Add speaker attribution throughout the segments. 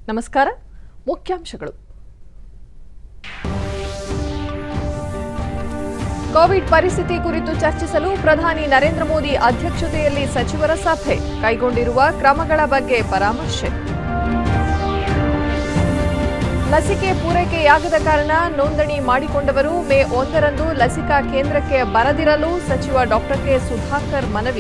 Speaker 1: ನಮಸ್ಕಾರ ಮುಖ್ಯಾಂಶಗಳು ಕೋವಿಡ್ ಪರಿಸ್ಥಿತಿ ಕುರಿತು ಚರ್ಚಿಸಲು ಪ್ರಧಾನಿ ನರೇಂದ್ರ ಮೋದಿ ಅಧ್ಯಕ್ಷತೆಯಲ್ಲಿ ಸಚಿವರ ಸಭೆ ಕೈಗೊಂಡಿರುವ ಕ್ರಮಗಳ ಬಗ್ಗೆ ಪರಾಮರ್ಶೆ ಲಸಿಕೆ ಪೂರೈಕೆಯಾಗದ ಕಾರಣ ನೋಂದಣಿ ಮಾಡಿಕೊಂಡವರು ಮೇ ಒಂದರಂದು ಲಸಿಕಾ ಕೇಂದ್ರಕ್ಕೆ ಬರದಿರಲು ಸಚಿವ ಡಾಕ್ಟರ್ ಕೆ ಸುಧಾಕರ್ ಮನವಿ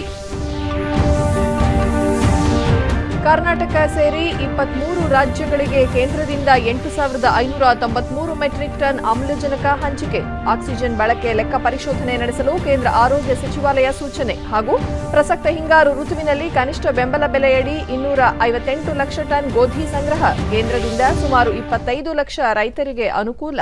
Speaker 1: ಕರ್ನಾಟಕ ಸೇರಿ ಇಪ್ಪತ್ಮೂರು ರಾಜ್ಯಗಳಿಗೆ ಕೇಂದ್ರದಿಂದ ಎಂಟು ಸಾವಿರದ ಐನೂರ ತೊಂಬತ್ಮೂರು ಮೆಟ್ರಿಕ್ ಟನ್ ಆಮ್ಲಜನಕ ಹಂಚಿಕೆ ಆಕ್ಸಿಜನ್ ಬಳಕೆ ಲೆಕ್ಕ ಪರಿಶೋಧನೆ ನಡೆಸಲು ಕೇಂದ್ರ ಆರೋಗ್ಯ ಸಚಿವಾಲಯ ಸೂಚನೆ ಹಾಗೂ ಪ್ರಸಕ್ತ ಹಿಂಗಾರು ಋತುವಿನಲ್ಲಿ ಕನಿಷ್ಠ ಬೆಂಬಲ ಬೆಲೆಯಡಿ ಇನ್ನೂರ ಐವತ್ತೆಂಟು ಲಕ್ಷ ಟನ್ ಗೋಧಿ ಸಂಗ್ರಹ ಕೇಂದ್ರದಿಂದ ಸುಮಾರು ಇಪ್ಪತ್ತೈದು ಲಕ್ಷ ರೈತರಿಗೆ ಅನುಕೂಲ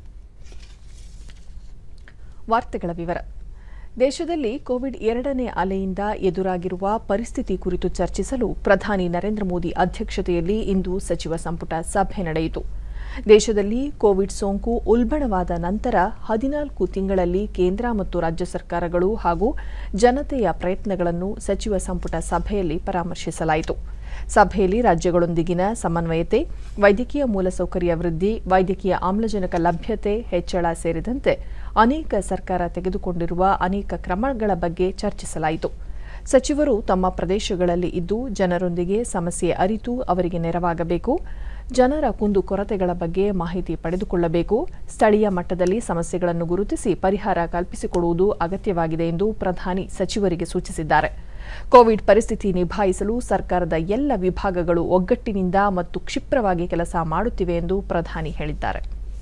Speaker 1: ವಾರ್ತೆಗಳ ವಿವರ ದೇಶದಲ್ಲಿ ಕೋವಿಡ್ ಎರಡನೇ ಅಲೆಯಿಂದ ಎದುರಾಗಿರುವ ಪರಿಸ್ಥಿತಿ ಕುರಿತು ಚರ್ಚಿಸಲು ಪ್ರಧಾನಿ ನರೇಂದ್ರ ಮೋದಿ ಅಧ್ಯಕ್ಷತೆಯಲ್ಲಿ ಇಂದು ಸಚಿವ ಸಂಪುಟ ಸಭೆ ನಡೆಯಿತು ದೇಶದಲ್ಲಿ ಕೋವಿಡ್ ಸೋಂಕು ಉಲ್ಬಣವಾದ ನಂತರ ಹದಿನಾಲ್ಕು ತಿಂಗಳಲ್ಲಿ ಕೇಂದ್ರ ಮತ್ತು ರಾಜ್ಯ ಸರ್ಕಾರಗಳು ಹಾಗೂ ಜನತೆಯ ಪ್ರಯತ್ನಗಳನ್ನು ಸಚಿವ ಸಂಪುಟ ಸಭೆಯಲ್ಲಿ ಪರಾಮರ್ಶಿಸಲಾಯಿತು ಸಭೆಯಲ್ಲಿ ರಾಜ್ಯಗಳೊಂದಿಗಿನ ಸಮನ್ವಯತೆ ವೈದ್ಯಕೀಯ ಮೂಲಸೌಕರ್ಯ ವೃದ್ಧಿ ವೈದ್ಯಕೀಯ ಆಮ್ಲಜನಕ ಲಭ್ಯತೆ ಹೆಚ್ಚಳ ಸೇರಿದಂತೆ ಅನೇಕ ಸರ್ಕಾರ ತೆಗೆದುಕೊಂಡಿರುವ ಅನೇಕ ಕ್ರಮಗಳ ಬಗ್ಗೆ ಚರ್ಚಿಸಲಾಯಿತು ಸಚಿವರು ತಮ್ಮ ಪ್ರದೇಶಗಳಲ್ಲಿ ಇದ್ದು ಜನರೊಂದಿಗೆ ಸಮಸ್ಯೆ ಅರಿತು ಅವರಿಗೆ ನೆರವಾಗಬೇಕು ಜನರ ಕುಂದುಕೊರತೆಗಳ ಬಗ್ಗೆ ಮಾಹಿತಿ ಪಡೆದುಕೊಳ್ಳಬೇಕು ಸ್ಥಳೀಯ ಮಟ್ಟದಲ್ಲಿ ಸಮಸ್ಯೆಗಳನ್ನು ಗುರುತಿಸಿ ಪರಿಹಾರ ಕಲ್ಪಿಸಿಕೊಡುವುದು ಅಗತ್ಯವಾಗಿದೆ ಎಂದು ಪ್ರಧಾನಿ ಸಚಿವರಿಗೆ ಸೂಚಿಸಿದ್ದಾರೆ ಕೋವಿಡ್ ಪರಿಸ್ಥಿತಿ ನಿಭಾಯಿಸಲು ಸರ್ಕಾರದ ಎಲ್ಲ ವಿಭಾಗಗಳು ಒಗ್ಗಟ್ಟಿನಿಂದ ಮತ್ತು ಕ್ಷಿಪ್ರವಾಗಿ ಕೆಲಸ ಮಾಡುತ್ತಿವೆ ಎಂದು ಪ್ರಧಾನಿ ಹೇಳಿದ್ದಾರೆ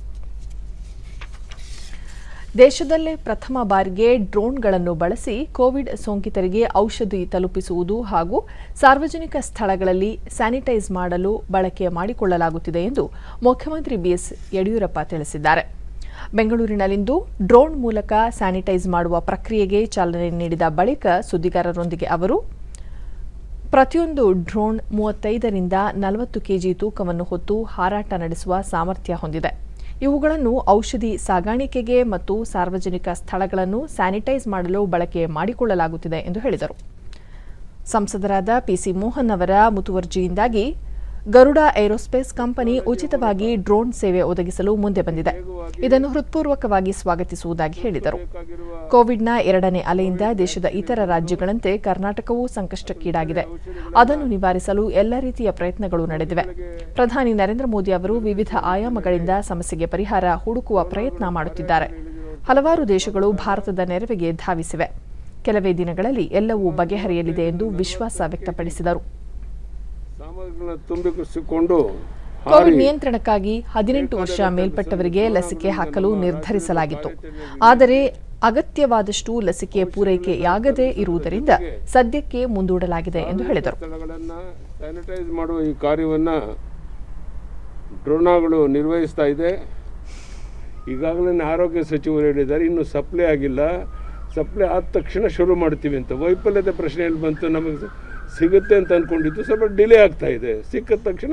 Speaker 1: ದೇಶದಲ್ಲೇ ಪ್ರಥಮ ಬಾರಿಗೆ ಡ್ರೋನ್ಗಳನ್ನು ಬಳಸಿ ಕೋವಿಡ್ ಸೋಂಕಿತರಿಗೆ ಔಷಧಿ ತಲುಪಿಸುವುದು ಹಾಗೂ ಸಾರ್ವಜನಿಕ ಸ್ಥಳಗಳಲ್ಲಿ ಸ್ಯಾನಿಟೈಸ್ ಮಾಡಲು ಬಳಕೆ ಮಾಡಿಕೊಳ್ಳಲಾಗುತ್ತಿದೆ ಎಂದು ಮುಖ್ಯಮಂತ್ರಿ ಬಿಎಸ್ ಯಡಿಯೂರಪ್ಪ ತಿಳಿಸಿದ್ದಾರೆ ಬೆಂಗಳೂರಿನಲ್ಲಿಂದು ಡ್ರೋನ್ ಮೂಲಕ ಸ್ಯಾನಿಟೈಸ್ ಮಾಡುವ ಪ್ರಕ್ರಿಯೆಗೆ ಚಾಲನೆ ನೀಡಿದ ಬಳಿಕ ಸುದ್ದಿಗಾರರೊಂದಿಗೆ ಅವರು ಪ್ರತಿಯೊಂದು ಡ್ರೋನ್ ಮೂವತ್ತೈದರಿಂದ ನಲವತ್ತು ಕೆಜಿ ತೂಕವನ್ನು ಹೊತ್ತು ಹಾರಾಟ ನಡೆಸುವ ಸಾಮರ್ಥ್ಯ ಹೊಂದಿದೆ ಇವುಗಳನ್ನು ಔಷಧಿ ಸಾಗಾಣಿಕೆಗೆ ಮತ್ತು ಸಾರ್ವಜನಿಕ ಸ್ಥಳಗಳನ್ನು ಸ್ಯಾನಿಟೈಸ್ ಮಾಡಲು ಬಳಕೆ ಮಾಡಿಕೊಳ್ಳಲಾಗುತ್ತಿದೆ ಎಂದು ಹೇಳಿದರು ಸಂಸದರಾದ ಪಿಸಿ ಮೋಹನ್ ಅವರ ಮುತುವರ್ಜಿಯಿಂದಾಗಿ ಗರುಡ ಏರೋಸ್ಪೇಸ್ ಕಂಪನಿ ಉಚಿತವಾಗಿ ಡ್ರೋನ್ ಸೇವೆ ಒದಗಿಸಲು ಮುಂದೆ ಬಂದಿದೆ ಇದನ್ನು ಹೃತ್ಪೂರ್ವಕವಾಗಿ ಸ್ವಾಗತಿಸುವುದಾಗಿ ಹೇಳಿದರು ಕೋವಿಡ್ನ ಎರಡನೇ ಅಲೆಯಿಂದ ದೇಶದ ಇತರ ರಾಜ್ಯಗಳಂತೆ ಕರ್ನಾಟಕವೂ ಸಂಕಷ್ಟಕ್ಕೀಡಾಗಿದೆ ಅದನ್ನು ನಿವಾರಿಸಲು ಎಲ್ಲ ರೀತಿಯ ಪ್ರಯತ್ನಗಳು ನಡೆದಿವೆ ಪ್ರಧಾನಿ ನರೇಂದ್ರ ಮೋದಿ ಅವರು ವಿವಿಧ ಆಯಾಮಗಳಿಂದ ಸಮಸ್ಯೆಗೆ ಪರಿಹಾರ ಹುಡುಕುವ ಪ್ರಯತ್ನ ಮಾಡುತ್ತಿದ್ದಾರೆ ಹಲವಾರು ದೇಶಗಳು ಭಾರತದ ನೆರವಿಗೆ ಧಾವಿಸಿವೆ ಕೆಲವೇ ದಿನಗಳಲ್ಲಿ ಎಲ್ಲವೂ ಬಗೆಹರಿಯಲಿದೆ ಎಂದು ವಿಶ್ವಾಸ ವ್ಯಕ್ತಪಡಿಸಿದರು
Speaker 2: ಸಾಮಗ್ರಿಗಳನ್ನ ತುಂಬಿಸಿಕೊಂಡು
Speaker 1: ಕೋವಿಡ್ ನಿಯಂತ್ರಣಕ್ಕಾಗಿ ಹದಿನೆಂಟು ವರ್ಷ ಮೇಲ್ಪಟ್ಟವರಿಗೆ ಲಸಿಕೆ ಹಾಕಲು ನಿರ್ಧರಿಸಲಾಗಿತ್ತು ಆದರೆ ಅಗತ್ಯವಾದಷ್ಟು ಲಸಿಕೆ ಪೂರೈಕೆಯಾಗದೇ ಇರುವುದರಿಂದ ಸದ್ಯಕ್ಕೆ ಮುಂದೂಡಲಾಗಿದೆ ಎಂದು ಹೇಳಿದರು
Speaker 2: ಸ್ಥಳಗಳನ್ನ ಸ್ಯಾನಿಟೈಸ್ ಮಾಡುವ ಈ ಕಾರ್ಯವನ್ನ ಡ್ರೋನಾಗಳು ನಿರ್ವಹಿಸ್ತಾ ಇದೆ ಈಗಾಗಲೇ ಆರೋಗ್ಯ ಸಚಿವರು ಹೇಳಿದ್ದಾರೆ ಇನ್ನು ಸಪ್ಲೈ ಆಗಿಲ್ಲ ಸಪ್ಲೈ ಆದ ತಕ್ಷಣ ಶುರು ಮಾಡ್ತೀವಿ ಅಂತ ವೈಫಲ್ಯದ ಪ್ರಶ್ನೆ ಎಲ್ಲಿ ಬಂತು ನಮಗೆ ಸಿಗುತ್ತೆ ಅಂತ ಅನ್ಕೊಂಡಿದ್ದು ಸ್ವಲ್ಪ ಡಿಲೇ ಆಗ್ತಾ ಇದೆ ಸಿಕ್ಕಿದ ತಕ್ಷಣ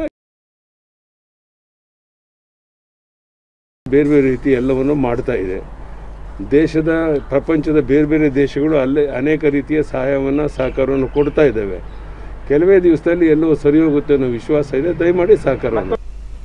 Speaker 2: ಬೇರೆ ಬೇರೆ ರೀತಿ ಎಲ್ಲವನ್ನು ಮಾಡ್ತಾ ಇದೆ ದೇಶದ ಪ್ರಪಂಚದ ಬೇರೆ ಬೇರೆ ದೇಶಗಳು ಅಲ್ಲೇ ಅನೇಕ ರೀತಿಯ ಸಹಾಯವನ್ನು ಸಹಕಾರವನ್ನು ಕೊಡ್ತಾ ಇದ್ದಾವೆ ಕೆಲವೇ ದಿವಸದಲ್ಲಿ ಎಲ್ಲವೂ ಸರಿ ಹೋಗುತ್ತೆ ಅನ್ನೋ ವಿಶ್ವಾಸ ಇದೆ ದಯಮಾಡಿ ಸಹಕಾರವನ್ನು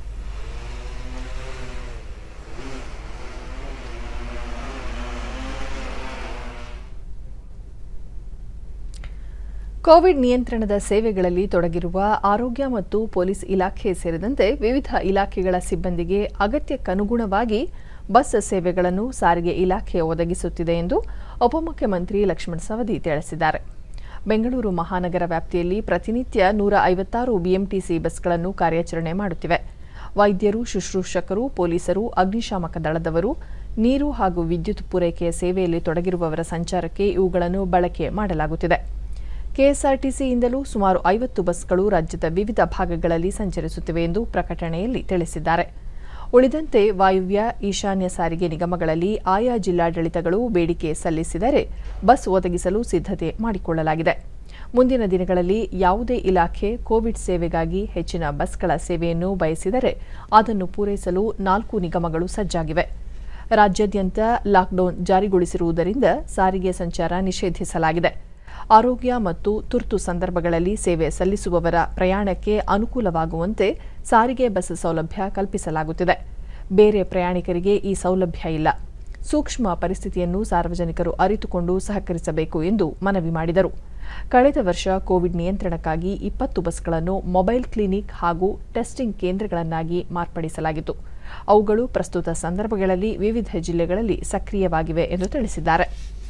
Speaker 1: ಕೋವಿಡ್ ನಿಯಂತ್ರಣದ ಸೇವೆಗಳಲ್ಲಿ ತೊಡಗಿರುವ ಆರೋಗ್ಯ ಮತ್ತು ಪೊಲೀಸ್ ಇಲಾಖೆ ಸೇರಿದಂತೆ ವಿವಿಧ ಇಲಾಖೆಗಳ ಸಿಬ್ಬಂದಿಗೆ ಅಗತ್ಯಕ್ಕನುಗುಣವಾಗಿ ಬಸ್ ಸೇವೆಗಳನ್ನು ಸಾರಿಗೆ ಇಲಾಖೆ ಒದಗಿಸುತ್ತಿದೆ ಎಂದು ಉಪಮುಖ್ಯಮಂತ್ರಿ ಲಕ್ಷ್ಮಣ ಸವದಿ ತಿಳಿಸಿದ್ದಾರೆ ಬೆಂಗಳೂರು ಮಹಾನಗರ ವ್ಯಾಪ್ತಿಯಲ್ಲಿ ಪ್ರತಿನಿತ್ಯ ನೂರ ಐವತ್ತಾರು ಬಿಎಂಟಿಸಿ ಬಸ್ಗಳನ್ನು ಕಾರ್ಯಾಚರಣೆ ಮಾಡುತ್ತಿವೆ ವೈದ್ಯರು ಶುಶ್ರೂಷಕರು ಪೊಲೀಸರು ಅಗ್ನಿಶಾಮಕ ದಳದವರು ನೀರು ಹಾಗೂ ವಿದ್ಯುತ್ ಪೂರೈಕೆಯ ಸೇವೆಯಲ್ಲಿ ತೊಡಗಿರುವವರ ಸಂಚಾರಕ್ಕೆ ಇವುಗಳನ್ನು ಬಳಕೆ ಮಾಡಲಾಗುತ್ತಿದೆ ಕೆಎಸ್ಆರ್ಟಿಸಿಯಿಂದಲೂ ಸುಮಾರು ಐವತ್ತು ಬಸ್ಗಳು ರಾಜ್ಯದ ವಿವಿಧ ಭಾಗಗಳಲ್ಲಿ ಸಂಚರಿಸುತ್ತಿವೆ ಎಂದು ಪ್ರಕಟಣೆಯಲ್ಲಿ ತಿಳಿಸಿದ್ದಾರೆ ಉಳಿದಂತೆ ವಾಯುವ್ಯ ಈಶಾನ್ಯ ಸಾರಿಗೆ ನಿಗಮಗಳಲ್ಲಿ ಆಯಾ ಜಿಲ್ಲಾಡಳಿತಗಳು ಬೇಡಿಕೆ ಸಲ್ಲಿಸಿದರೆ ಬಸ್ ಒದಗಿಸಲು ಸಿದ್ಧತೆ ಮಾಡಿಕೊಳ್ಳಲಾಗಿದೆ ಮುಂದಿನ ದಿನಗಳಲ್ಲಿ ಯಾವುದೇ ಇಲಾಖೆ ಕೋವಿಡ್ ಸೇವೆಗಾಗಿ ಹೆಚ್ಚಿನ ಬಸ್ಗಳ ಸೇವೆಯನ್ನು ಬಯಸಿದರೆ ಅದನ್ನು ಪೂರೈಸಲು ನಾಲ್ಕು ನಿಗಮಗಳು ಸಜ್ಜಾಗಿವೆ ರಾಜ್ಯಾದ್ಯಂತ ಲಾಕ್ಡೌನ್ ಜಾರಿಗೊಳಿಸಿರುವುದರಿಂದ ಸಾರಿಗೆ ಸಂಚಾರ ನಿಷೇಧಿಸಲಾಗಿದೆ ಆರೋಗ್ಯ ಮತ್ತು ತುರ್ತು ಸಂದರ್ಭಗಳಲ್ಲಿ ಸೇವೆ ಸಲ್ಲಿಸುವವರ ಪ್ರಯಾಣಕ್ಕೆ ಅನುಕೂಲವಾಗುವಂತೆ ಸಾರಿಗೆ ಬಸ್ ಸೌಲಭ್ಯ ಕಲ್ಪಿಸಲಾಗುತ್ತಿದೆ ಬೇರೆ ಪ್ರಯಾಣಿಕರಿಗೆ ಈ ಸೌಲಭ್ಯ ಇಲ್ಲ ಸೂಕ್ಷ್ಮ ಪರಿಸ್ಥಿತಿಯನ್ನು ಸಾರ್ವಜನಿಕರು ಅರಿತುಕೊಂಡು ಸಹಕರಿಸಬೇಕು ಎಂದು ಮನವಿ ಮಾಡಿದರು ಕಳೆದ ವರ್ಷ ಕೋವಿಡ್ ನಿಯಂತ್ರಣಕ್ಕಾಗಿ ಇಪ್ಪತ್ತು ಬಸ್ಗಳನ್ನು ಮೊಬೈಲ್ ಕ್ಲಿನಿಕ್ ಹಾಗೂ ಟೆಸ್ಟಿಂಗ್ ಕೇಂದ್ರಗಳನ್ನಾಗಿ ಮಾರ್ಪಡಿಸಲಾಗಿತ್ತು ಅವುಗಳು ಪ್ರಸ್ತುತ ಸಂದರ್ಭಗಳಲ್ಲಿ ವಿವಿಧ ಜಿಲ್ಲೆಗಳಲ್ಲಿ ಸಕ್ರಿಯವಾಗಿವೆ ಎಂದು ತಿಳಿಸಿದ್ದಾರೆ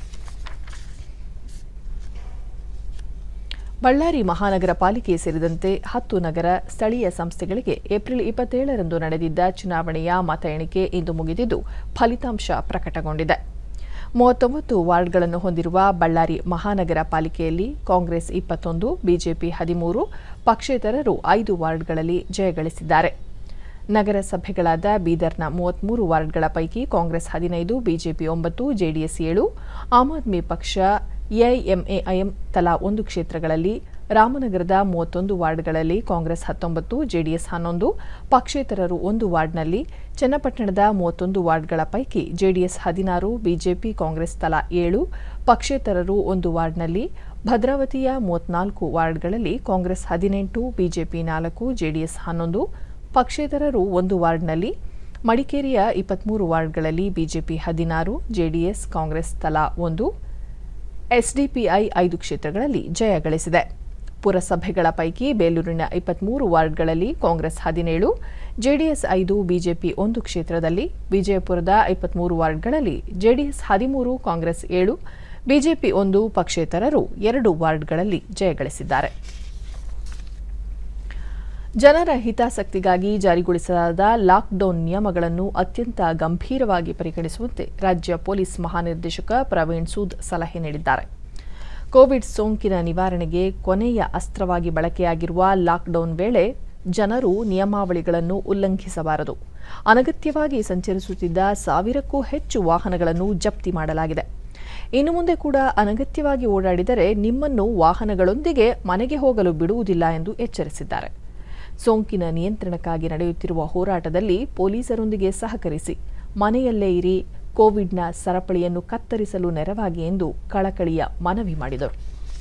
Speaker 1: ಬಳ್ಳಾರಿ ಮಹಾನಗರ ಪಾಲಿಕೆ ಸೇರಿದಂತೆ ಹತ್ತು ನಗರ ಸ್ಥಳೀಯ ಸಂಸ್ಥೆಗಳಿಗೆ ಏಪ್ರಿಲ್ ಇಪ್ಪತ್ತೇಳರಂದು ನಡೆದಿದ್ದ ಚುನಾವಣೆಯ ಮತ ಎಣಿಕೆ ಇಂದು ಮುಗಿದಿದ್ದು ಫಲಿತಾಂಶ ಪ್ರಕಟಗೊಂಡಿದೆ ಮೂವತ್ತೊಂಬತ್ತು ವಾರ್ಡ್ಗಳನ್ನು ಹೊಂದಿರುವ ಬಳ್ಳಾರಿ ಮಹಾನಗರ ಪಾಲಿಕೆಯಲ್ಲಿ ಕಾಂಗ್ರೆಸ್ ಇಪ್ಪತ್ತೊಂದು ಬಿಜೆಪಿ ಹದಿಮೂರು ಪಕ್ಷೇತರರು ಐದು ವಾರ್ಡ್ಗಳಲ್ಲಿ ಜಯಗಳಿಸಿದ್ದಾರೆ ನಗರಸಭೆಗಳಾದ ಬೀದರ್ನ ಮೂವತ್ಮೂರು ವಾರ್ಡ್ಗಳ ಪೈಕಿ ಕಾಂಗ್ರೆಸ್ ಹದಿನೈದು ಬಿಜೆಪಿ ಒಂಬತ್ತು ಜೆಡಿಎಸ್ ಏಳು ಆಮ್ ಆದ್ಮಿ ಪಕ್ಷ ಎಐಎಂಎಐಎಂ ತಲಾ ಒಂದು ಕ್ಷೇತ್ರಗಳಲ್ಲಿ ರಾಮನಗರದ ಮೂವತ್ತೊಂದು ವಾರ್ಡ್ಗಳಲ್ಲಿ ಕಾಂಗ್ರೆಸ್ ಹತ್ತೊಂಬತ್ತು ಜೆಡಿಎಸ್ ಹನ್ನೊಂದು ಪಕ್ಷೇತರರು ಒಂದು ವಾರ್ಡ್ನಲ್ಲಿ ಚನ್ನಪಟ್ಟಣದ ಮೂವತ್ತೊಂದು ವಾರ್ಡ್ಗಳ ಪೈಕಿ ಜೆಡಿಎಸ್ ಹದಿನಾರು ಬಿಜೆಪಿ ಕಾಂಗ್ರೆಸ್ ತಲಾ ಏಳು ಪಕ್ಷೇತರರು ಒಂದು ವಾರ್ಡ್ನಲ್ಲಿ ಭದ್ರಾವತಿಯ ಮೂವತ್ನಾಲ್ಕು ವಾರ್ಡ್ಗಳಲ್ಲಿ ಕಾಂಗ್ರೆಸ್ ಹದಿನೆಂಟು ಬಿಜೆಪಿ ನಾಲ್ಕು ಜೆಡಿಎಸ್ ಹನ್ನೊಂದು ಪಕ್ಷೇತರರು ಒಂದು ವಾರ್ಡ್ನಲ್ಲಿ ಮಡಿಕೇರಿಯ ಇಪ್ಪತ್ಮೂರು ವಾರ್ಡ್ಗಳಲ್ಲಿ ಬಿಜೆಪಿ ಹದಿನಾರು ಜೆಡಿಎಸ್ ಕಾಂಗ್ರೆಸ್ ತಲಾ ಒಂದು ಎಸ್ಡಿಪಿಐ ಐದು ಕ್ಷೇತ್ರಗಳಲ್ಲಿ ಜಯ ಗಳಿಸಿದೆ ಪುರಸಭೆಗಳ ಪೈಕಿ ಬೇಲೂರಿನ ಇಪ್ಪತ್ಮೂರು ವಾರ್ಡ್ಗಳಲ್ಲಿ ಕಾಂಗ್ರೆಸ್ ಹದಿನೇಳು ಜೆಡಿಎಸ್ ಐದು ಬಿಜೆಪಿ ಒಂದು ಕ್ಷೇತ್ರದಲ್ಲಿ ವಿಜಯಪುರದ ಇಪ್ಪತ್ಮೂರು ವಾರ್ಡ್ಗಳಲ್ಲಿ ಜೆಡಿಎಸ್ ಹದಿಮೂರು ಕಾಂಗ್ರೆಸ್ ಏಳು ಬಿಜೆಪಿ ಒಂದು ಪಕ್ಷೇತರರು ಎರಡು ವಾರ್ಡ್ಗಳಲ್ಲಿ ಜಯಗಳಿಸಿದ್ದಾರೆ ಜನರ ಹಿತಾಸಕ್ತಿಗಾಗಿ ಜಾರಿಗೊಳಿಸಲಾದ ಲಾಕ್ಡೌನ್ ನಿಯಮಗಳನ್ನು ಅತ್ಯಂತ ಗಂಭೀರವಾಗಿ ಪರಿಗಣಿಸುವಂತೆ ರಾಜ್ಯ ಪೊಲೀಸ್ ಮಹಾನಿರ್ದೇಶಕ ಪ್ರವೀಣ್ ಸೂದ್ ಸಲಹೆ ನೀಡಿದ್ದಾರೆ ಕೋವಿಡ್ ಸೋಂಕಿನ ನಿವಾರಣೆಗೆ ಕೊನೆಯ ಅಸ್ತ್ರವಾಗಿ ಬಳಕೆಯಾಗಿರುವ ಲಾಕ್ಡೌನ್ ವೇಳೆ ಜನರು ನಿಯಮಾವಳಿಗಳನ್ನು ಉಲ್ಲಂಘಿಸಬಾರದು ಅನಗತ್ಯವಾಗಿ ಸಂಚರಿಸುತ್ತಿದ್ದ ಸಾವಿರಕ್ಕೂ ಹೆಚ್ಚು ವಾಹನಗಳನ್ನು ಜಪ್ತಿ ಮಾಡಲಾಗಿದೆ ಇನ್ನು ಮುಂದೆ ಕೂಡ ಅನಗತ್ಯವಾಗಿ ಓಡಾಡಿದರೆ ನಿಮ್ಮನ್ನು ವಾಹನಗಳೊಂದಿಗೆ ಮನೆಗೆ ಹೋಗಲು ಬಿಡುವುದಿಲ್ಲ ಎಂದು ಎಚ್ಚರಿಸಿದ್ದಾರೆ ಸೋಂಕಿನ ನಿಯಂತ್ರಣಕ್ಕಾಗಿ ನಡೆಯುತ್ತಿರುವ ಹೋರಾಟದಲ್ಲಿ ಪೊಲೀಸರೊಂದಿಗೆ ಸಹಕರಿಸಿ ಮನೆಯಲ್ಲೇ ಇರಿ ಕೋವಿಡ್ನ ಸರಪಳಿಯನ್ನು ಕತ್ತರಿಸಲು ನೆರವಾಗಿ ಎಂದು ಕಳಕಳಿಯ ಮನವಿ ಮಾಡಿದರು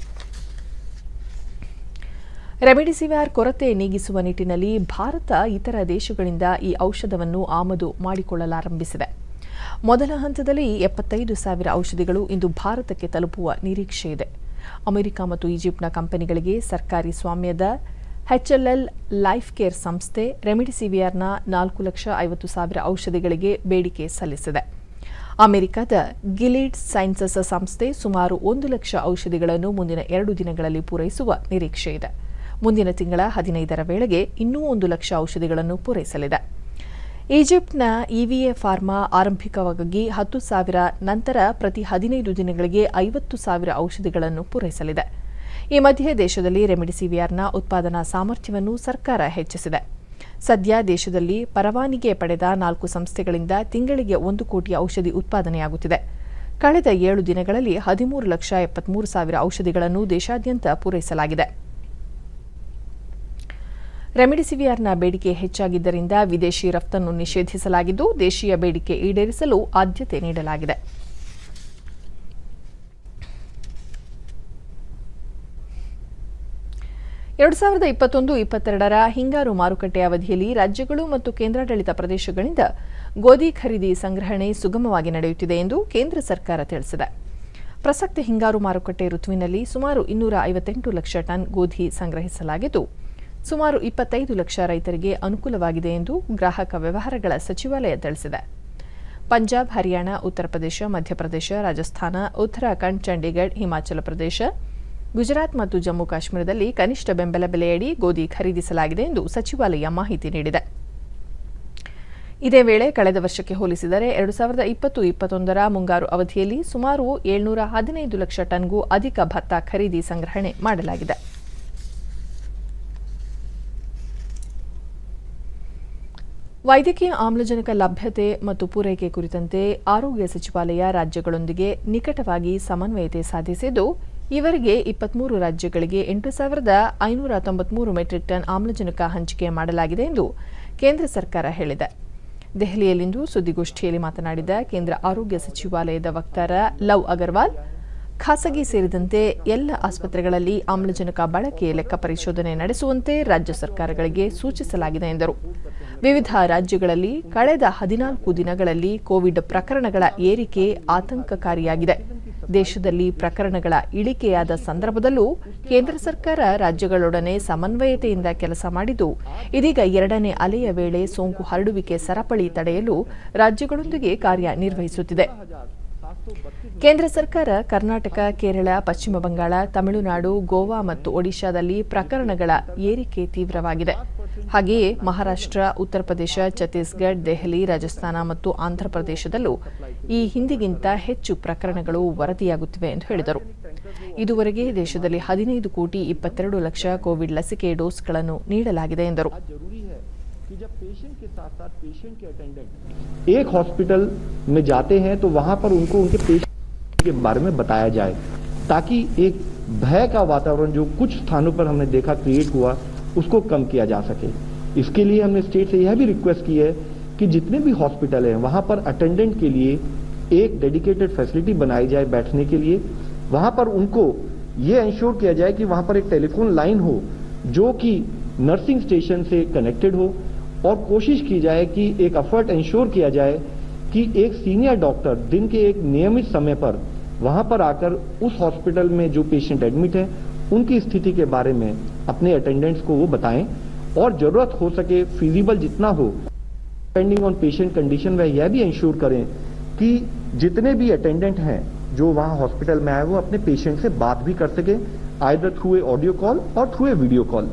Speaker 1: ರೆಮಿಡಿಸಿವಿರ್ ಕೊರತೆ ನೀಗಿಸುವ ನಿಟ್ಟಿನಲ್ಲಿ ಭಾರತ ಇತರ ದೇಶಗಳಿಂದ ಈ ಔಷಧವನ್ನು ಆಮದು ಮಾಡಿಕೊಳ್ಳಲಾರಂಭಿಸಿದೆ ಮೊದಲ ಹಂತದಲ್ಲಿ ಎಪ್ಪತ್ತೈದು ಸಾವಿರ ಔಷಧಿಗಳು ಇಂದು ಭಾರತಕ್ಕೆ ತಲುಪುವ ನಿರೀಕ್ಷೆ ಇದೆ ಅಮೆರಿಕ ಮತ್ತು ಈಜಿಪ್ಟ್ನ ಕಂಪನಿಗಳಿಗೆ ಸರ್ಕಾರಿ ಸ್ವಾಮ್ಯದ ಎಚ್ಎಲ್ಎಲ್ ಲೈಫ್ ಕೇರ್ ಸಂಸ್ಥೆ ರೆಮಿಡಿಸಿವಿಯರ್ನ ನಾಲ್ಕು ಲಕ್ಷ ಐವತ್ತು ಸಾವಿರ ಔಷಧಿಗಳಿಗೆ ಬೇಡಿಕೆ ಸಲ್ಲಿಸಿದೆ ಅಮೆರಿಕದ ಗಿಲಿಡ್ ಸೈನ್ಸಸ್ ಸಂಸ್ಥೆ ಸುಮಾರು ಒಂದು ಲಕ್ಷ ಔಷಧಿಗಳನ್ನು ಮುಂದಿನ ಎರಡು ದಿನಗಳಲ್ಲಿ ಪೂರೈಸುವ ನಿರೀಕ್ಷೆ ಇದೆ ಮುಂದಿನ ತಿಂಗಳ ಹದಿನೈದರ ವೇಳೆಗೆ ಇನ್ನೂ ಒಂದು ಲಕ್ಷ ಔಷಧಿಗಳನ್ನು ಪೂರೈಸಲಿದೆ ಈಜಿಪ್ಟ್ನ ಇವಿಎ ಫಾರ್ಮಾ ಆರಂಭಿಕವಾಗಿ ಹತ್ತು ಸಾವಿರ ನಂತರ ಪ್ರತಿ ಹದಿನೈದು ದಿನಗಳಿಗೆ ಐವತ್ತು ಸಾವಿರ ಔಷಧಿಗಳನ್ನು ಪೂರೈಸಲಿದೆ ಈ ಮಧ್ಯೆ ದೇಶದಲ್ಲಿ ರೆಮಿಡಿಸಿವಿಯರ್ನ ಉತ್ಪಾದನಾ ಸಾಮರ್ಥ್ಯವನ್ನು ಸರ್ಕಾರ ಹೆಚ್ಚಿಸಿದೆ ಸದ್ಯ ದೇಶದಲ್ಲಿ ಪರವಾನಿಗೆ ಪಡೆದ ನಾಲ್ಕು ಸಂಸ್ಥೆಗಳಿಂದ ತಿಂಗಳಿಗೆ ಒಂದು ಕೋಟಿ ಔಷಧಿ ಉತ್ಪಾದನೆಯಾಗುತ್ತಿದೆ ಕಳೆದ ಏಳು ದಿನಗಳಲ್ಲಿ ಹದಿಮೂರು ಲಕ್ಷ ಎಪ್ಪತ್ಮೂರು ಸಾವಿರ ಔಷಧಿಗಳನ್ನು ದೇಶಾದ್ಯಂತ ಪೂರೈಸಲಾಗಿದೆ ರೆಮಿಡಿಸಿವಿಯರ್ನ ಬೇಡಿಕೆ ಹೆಚ್ಚಾಗಿದ್ದರಿಂದ ವಿದೇಶಿ ರಫ್ತನ್ನು ನಿಷೇಧಿಸಲಾಗಿದ್ದು ದೇಶೀಯ ಬೇಡಿಕೆ ಈಡೇರಿಸಲು ಆದ್ಯತೆ ನೀಡಲಾಗಿದೆ ಎರಡು ಸಾವಿರದ ಇಪ್ಪತ್ತೊಂದು ಇಪ್ಪತ್ತೆರಡರ ಹಿಂಗಾರು ಮಾರುಕಟ್ಟೆ ಅವಧಿಯಲ್ಲಿ ರಾಜ್ಯಗಳು ಮತ್ತು ಕೇಂದ್ರಾಡಳಿತ ಪ್ರದೇಶಗಳಿಂದ ಗೋಧಿ ಖರೀದಿ ಸಂಗ್ರಹಣೆ ಸುಗಮವಾಗಿ ನಡೆಯುತ್ತಿದೆ ಎಂದು ಕೇಂದ್ರ ಸರ್ಕಾರ ತಿಳಿಸಿದೆ ಪ್ರಸಕ್ತ ಹಿಂಗಾರು ಮಾರುಕಟ್ಟೆ ಋತುವಿನಲ್ಲಿ ಸುಮಾರು ಇನ್ನೂರ ಐವತ್ತೆಂಟು ಲಕ್ಷ ಟನ್ ಗೋಧಿ ಸಂಗ್ರಹಿಸಲಾಗಿದ್ದು ಸುಮಾರು ಇಪ್ಪತ್ತೈದು ಲಕ್ಷ ರೈತರಿಗೆ ಅನುಕೂಲವಾಗಿದೆ ಎಂದು ಗ್ರಾಹಕ ವ್ಯವಹಾರಗಳ ಸಚಿವಾಲಯ ತಿಳಿಸಿದೆ ಪಂಜಾಬ್ ಹರಿಯಾಣ ಉತ್ತರ ಪ್ರದೇಶ ಮಧ್ಯಪ್ರದೇಶ ರಾಜಸ್ಥಾನ ಉತ್ತರಾಖಂಡ್ ಚಂಡೀಗಢ ಹಿಮಾಚಲ ಪ್ರದೇಶ ಗುಜರಾತ್ ಮತ್ತು ಜಮ್ಮು ಕಾಶ್ಮೀರದಲ್ಲಿ ಕನಿಷ್ಠ ಬೆಂಬಲ ಬೆಲೆಯಡಿ ಗೋಧಿ ಖರೀದಿಸಲಾಗಿದೆ ಎಂದು ಸಚಿವಾಲಯ ಮಾಹಿತಿ ನೀಡಿದೆ ಇದೇ ವೇಳೆ ಕಳೆದ ವರ್ಷಕ್ಕೆ ಹೋಲಿಸಿದರೆ ಎರಡು ಸಾವಿರದ ಇಪ್ಪತ್ತು ಇಪ್ಪತ್ತೊಂದರ ಮುಂಗಾರು ಅವಧಿಯಲ್ಲಿ ಸುಮಾರು ಏಳ್ನೂರ ಹದಿನೈದು ಲಕ್ಷ ಟನ್ಗೂ ಅಧಿಕ ಭತ್ತ ಖರೀದಿ ಸಂಗ್ರಹಣೆ ಮಾಡಲಾಗಿದೆ ವೈದ್ಯಕೀಯ ಆಮ್ಲಜನಕ ಲಭ್ಯತೆ ಮತ್ತು ಪೂರೈಕೆ ಕುರಿತಂತೆ ಆರೋಗ್ಯ ಸಚಿವಾಲಯ ರಾಜ್ಯಗಳೊಂದಿಗೆ ನಿಕಟವಾಗಿ ಸಮನ್ವಯತೆ ಸಾಧಿಸಿದ್ದು ಈವರೆಗೆ ಇಪ್ಪತ್ಮೂರು ರಾಜ್ಯಗಳಿಗೆ ಎಂಟು ಸಾವಿರದ ಐನೂರ ತೊಂಬತ್ಮೂರು ಮೆಟ್ರಿಕ್ ಟನ್ ಆಮ್ಲಜನಕ ಹಂಚಿಕೆ ಮಾಡಲಾಗಿದೆ ಎಂದು ಕೇಂದ್ರ ಸರ್ಕಾರ ಹೇಳಿದೆ ದೆಹಲಿಯಲ್ಲಿಂದು ಸುದ್ದಿಗೋಷ್ಠಿಯಲ್ಲಿ ಮಾತನಾಡಿದ ಕೇಂದ್ರ ಆರೋಗ್ಯ ಸಚಿವಾಲಯದ ವಕ್ತಾರ ಲವ್ ಅಗರ್ವಾಲ್ ಖಾಸಗಿ ಸೇರಿದಂತೆ ಎಲ್ಲ ಆಸ್ಪತ್ರೆಗಳಲ್ಲಿ ಆಮ್ಲಜನಕ ಬಳಕೆ ಲೆಕ್ಕ ಪರಿಶೋಧನೆ ನಡೆಸುವಂತೆ ರಾಜ್ಯ ಸರ್ಕಾರಗಳಿಗೆ ಸೂಚಿಸಲಾಗಿದೆ ಎಂದರು ವಿವಿಧ ರಾಜ್ಯಗಳಲ್ಲಿ ಕಳೆದ ಹದಿನಾಲ್ಕು ದಿನಗಳಲ್ಲಿ ಕೋವಿಡ್ ಪ್ರಕರಣಗಳ ಏರಿಕೆ ಆತಂಕಕಾರಿಯಾಗಿದೆ ದೇಶದಲ್ಲಿ ಪ್ರಕರಣಗಳ ಇಳಿಕೆಯಾದ ಸಂದರ್ಭದಲ್ಲೂ ಕೇಂದ್ರ ಸರ್ಕಾರ ರಾಜ್ಯಗಳೊಡನೆ ಸಮನ್ವಯತೆಯಿಂದ ಕೆಲಸ ಮಾಡಿದ್ದು ಇದೀಗ ಎರಡನೇ ಅಲೆಯ ವೇಳೆ ಸೋಂಕು ಹರಡುವಿಕೆ ಸರಪಳಿ ತಡೆಯಲು ರಾಜ್ಯಗಳೊಂದಿಗೆ ಕಾರ್ಯನಿರ್ವಹಿಸುತ್ತಿದೆ ಕೇಂದ್ರ ಸರ್ಕಾರ ಕರ್ನಾಟಕ ಕೇರಳ ಪಶ್ಚಿಮ ಬಂಗಾಳ ತಮಿಳುನಾಡು ಗೋವಾ ಮತ್ತು ಒಡಿಶಾದಲ್ಲಿ ಪ್ರಕರಣಗಳ ಏರಿಕೆ ತೀವ್ರವಾಗಿದೆ ಹಾಗೆಯೇ ಮಹಾರಾಷ್ಟ್ರ ಉತ್ತರ ಪ್ರದೇಶ ಛತ್ತೀಸ್ಗಢ ದೆಹಲಿ ರಾಜಸ್ಥಾನ ಮತ್ತು ಆಂಧ್ರಪ್ರದೇಶದಲ್ಲೂ ಈ ಹಿಂದಿಗಿಂತ ಹೆಚ್ಚು ಪ್ರಕರಣಗಳು ವರದಿಯಾಗುತ್ತಿವೆ ಎಂದು ಹೇಳಿದರು ಇದುವರೆಗೆ ದೇಶದಲ್ಲಿ ಹದಿನೈದು ಕೋಟಿ ಇಪ್ಪತ್ತೆರಡು ಲಕ್ಷ ಕೋವಿಡ್ ಲಸಿಕೆ ಡೋಸ್ಗಳನ್ನು ನೀಡಲಾಗಿದೆ ಎಂದರು
Speaker 3: जरूरी है कि जब पेशेंट के साथ साथ पेशेंट के अटेंडेंट एक हॉस्पिटल में जाते हैं तो वहां पर उनको उनके पेशेंट के बारे में बताया जाए ताकि एक भय का वातावरण जो कुछ स्थानों पर हमने देखा क्रिएट हुआ उसको कम किया जा सके इसके लिए हमने स्टेट से यह भी रिक्वेस्ट की है कि जितने भी हॉस्पिटल हैं वहां पर अटेंडेंट के लिए एक डेडिकेटेड फैसिलिटी बनाई जाए बैठने के लिए वहां पर उनको ये इंश्योर किया जाए कि वहां पर एक टेलीफोन लाइन हो जो कि नर्सिंग स्टेशन से कनेक्टेड हो और कोशिश की जाए कि एक एफर्ट इंश्योर किया जाए कि एक सीनियर डॉक्टर दिन के एक नियमित समय पर वहां पर आकर उस हॉस्पिटल में जो पेशेंट एडमिट है उनकी स्थिति के बारे में अपने अटेंडेंट्स को वो बताएं और जरूरत हो सके फिजिबल जितना हो डिपेंडिंग ऑन पेशेंट कंडीशन वह यह भी इंश्योर करें कि जितने भी अटेंडेंट हैं जो वहां हॉस्पिटल में आए वो अपने पेशेंट से बात भी कर सके either through a audio call और थ्रू ए वीडियो कॉल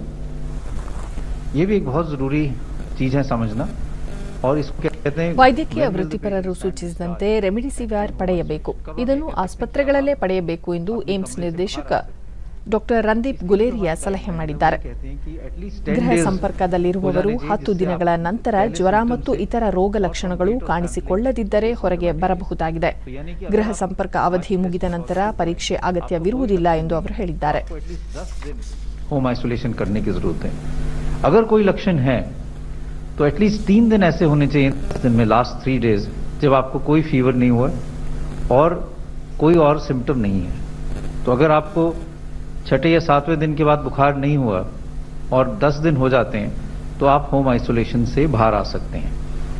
Speaker 4: ये भी एक बहुत जरूरी चीज है समझना और इसको क्या कहते हैं
Speaker 1: ವೈದ್ಯಕೀಯ ವೃತ್ತಿಪರರು ಸೂಚಿಸಿದಂತೆ ರೆಮಿಡಿಸಿವಿರ್ ಪಡೆಯಬೇಕು ಇದನ್ನು ಆಸ್ಪತ್ರೆಗಳಲ್ಲೇ ಪಡೆಯಬೇಕು ಎಂದು ಏಮ್ಸ್ ನಿರ್ದೇಶಕ ಡಾಕ್ಟರ್ ರಂದೀಪ್ ಗುಲೇರಿಯಾ ಸಲಹೆ ಮಾಡಿದ್ದಾರೆ
Speaker 4: कहते हैं कि एटलीस्ट
Speaker 1: ಗೃಹ ಸಂಪರ್ಕದಲ್ಲಿರುವವರು ಹತ್ತು ದಿನಗಳ ನಂತರ ಜ್ವರ ಮತ್ತು ಇತರ ರೋಗ ಲಕ್ಷಣಗಳು ಕಾಣಿಸಿಕೊಳ್ಳದಿದ್ದರೆ ಹೊರಗೆ ಬರಬಹುದಾಗಿದೆ ಗೃಹ ಸಂಪರ್ಕ ಅವಧಿ ಮುಗಿದ ನಂತರ ಪರೀಕ್ಷೆ ಅಗತ್ಯವಿರುವುದಿಲ್ಲ ಎಂದು ಅವರು ಹೇಳಿದ್ದಾರೆ
Speaker 4: एटलीस्ट दस दिन होम आइसोलेशन करने की जरूरत है अगर कोई लक्षण है तो एटलीस्ट तीन दिन ऐसे होने चाहिए दस दिन में लास्ट थ्री डेज जब आपको कोई फीवर नहीं हुआ और कोई और सिम्टम नहीं है तो अगर आपको छठे या सातवें दिन के बाद बुखार नहीं हुआ और दस दिन हो जाते हैं तो आप होम आइसोलेशन से बाहर आ सकते हैं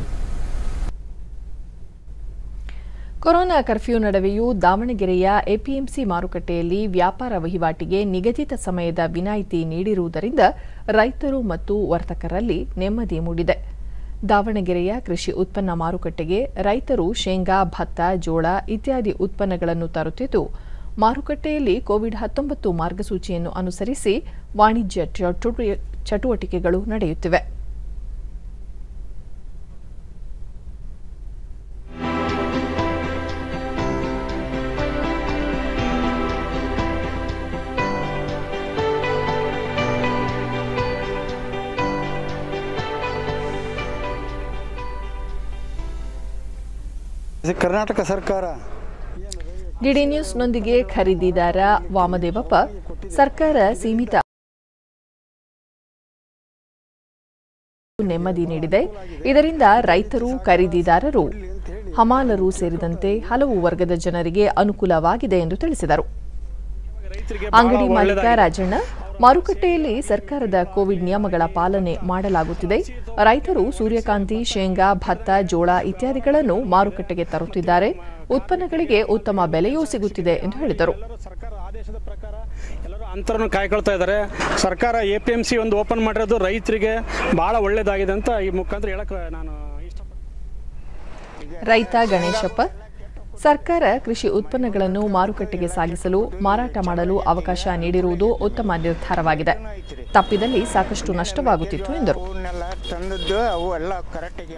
Speaker 1: ಕೊರೋನಾ ಕರ್ಫ್ಯೂ ನಡುವೆಯೂ ದಾವಣಗೆರೆಯ ಎಪಿಎಂಸಿ ಮಾರುಕಟ್ಟೆಯಲ್ಲಿ ವ್ಯಾಪಾರ ವಹಿವಾಟಿಗೆ ನಿಗದಿತ ಸಮಯದ ವಿನಾಯಿತಿ ನೀಡಿರುವುದರಿಂದ ರೈತರು ಮತ್ತು ವರ್ತಕರಲ್ಲಿ ನೆಮ್ಮದಿ ಮೂಡಿದೆ ದಾವಣಗೆರೆಯ ಕೃಷಿ ಉತ್ಪನ್ನ ಮಾರುಕಟ್ಟೆಗೆ ರೈತರು ಶೇಂಗಾ ಭತ್ತ ಜೋಳ ಇತ್ಯಾದಿ ಉತ್ಪನ್ನಗಳನ್ನು ತರುತ್ತಿದ್ದು ಮಾರುಕಟ್ಟೆಯಲ್ಲಿ ಕೋವಿಡ್ ಹತ್ತೊಂಬತ್ತು ಮಾರ್ಗಸೂಚಿಯನ್ನು ಅನುಸರಿಸಿ ವಾಣಿಜ್ಯ ಚಟುವ- ಚಟುವಟಿಕೆಗಳು ನಡೆಯುತ್ತಿವೆ
Speaker 5: ಇದು ಕರ್ನಾಟಕ ಸರ್ಕಾರ
Speaker 1: ಡಿಡಿ ನ್ಯೂಸ್ನೊಂದಿಗೆ ಖರೀದಿದಾರ ವಾಮದೇವಪ್ಪ ಸರ್ಕಾರ ಸೀಮಿತ ನೆಮ್ಮದಿ ನೀಡಿದೆ ಇದರಿಂದ ರೈತರು ಖರೀದಿದಾರರು ಹಮಾಲರು ಸೇರಿದಂತೆ ಹಲವು ವರ್ಗದ ಜನರಿಗೆ ಅನುಕೂಲವಾಗಿದೆ ಎಂದು ತಿಳಿಸಿದರು ಅಂಗಡಿ ಮಾಲೀಕ ರಾಜಣ್ಣ ಮಾರುಕಟ್ಟೆಯಲ್ಲಿ ಸರ್ಕಾರದ ಕೋವಿಡ್ ನಿಯಮಗಳ ಪಾಲನೆ ಮಾಡಲಾಗುತ್ತಿದೆ ರೈತರು ಸೂರ್ಯಕಾಂತಿ ಶೇಂಗಾ ಭತ್ತ ಜೋಳ ಇತ್ಯಾದಿಗಳನ್ನು ಮಾರುಕಟ್ಟೆಗೆ ತರುತ್ತಿದ್ದಾರೆ ಉತ್ಪನ್ನಗಳಿಗೆ ಉತ್ತಮ ಬೆಲೆಯೂ ಸಿಗುತ್ತಿದೆ ಎಂದು ಹೇಳಿದರು
Speaker 5: ಸರ್ಕಾರ ಆದೇಶದ ಪ್ರಕಾರ ಎಲ್ಲರೂ ಅಂತರನ್ನು ಕಾಯ್ಕೊಳ್ತಾ ಇದ್ದಾರೆ ಸರ್ಕಾರ ಎ ಪಿ ಎಂ ಸಿ ಒಂದು ಓಪನ್ ಮಾಡಿರೋದು ರೈತರಿಗೆ ಬಹಳ ಒಳ್ಳೇದಾಗಿದೆ ಅಂತ ಈ ಮುಖಾಂತರ ಹೇಳಕ್ಕೆ ನಾನು ಇಷ್ಟಪಡ್ತೀನಿ
Speaker 1: ರೈತ ಗಣೇಶಪ್ಪ ಸರ್ಕಾರ ಕೃಷಿ ಉತ್ಪನ್ನಗಳನ್ನು ಮಾರುಕಟ್ಟೆಗೆ ಸಾಗಿಸಲು ಮಾರಾಟ ಮಾಡಲು ಅವಕಾಶ ನೀಡಿರುವುದು ಉತ್ತಮ ನಿರ್ಧಾರವಾಗಿದೆ ತಪ್ಪಿದಲ್ಲಿ ಸಾಕಷ್ಟು ನಷ್ಟವಾಗುತ್ತಿತ್ತು ಎಂದರು
Speaker 6: ಅವನ್ನೆಲ್ಲ ತಂದದ್ದು ಅವು ಎಲ್ಲ ಕರೆಕ್ಟಾಗಿ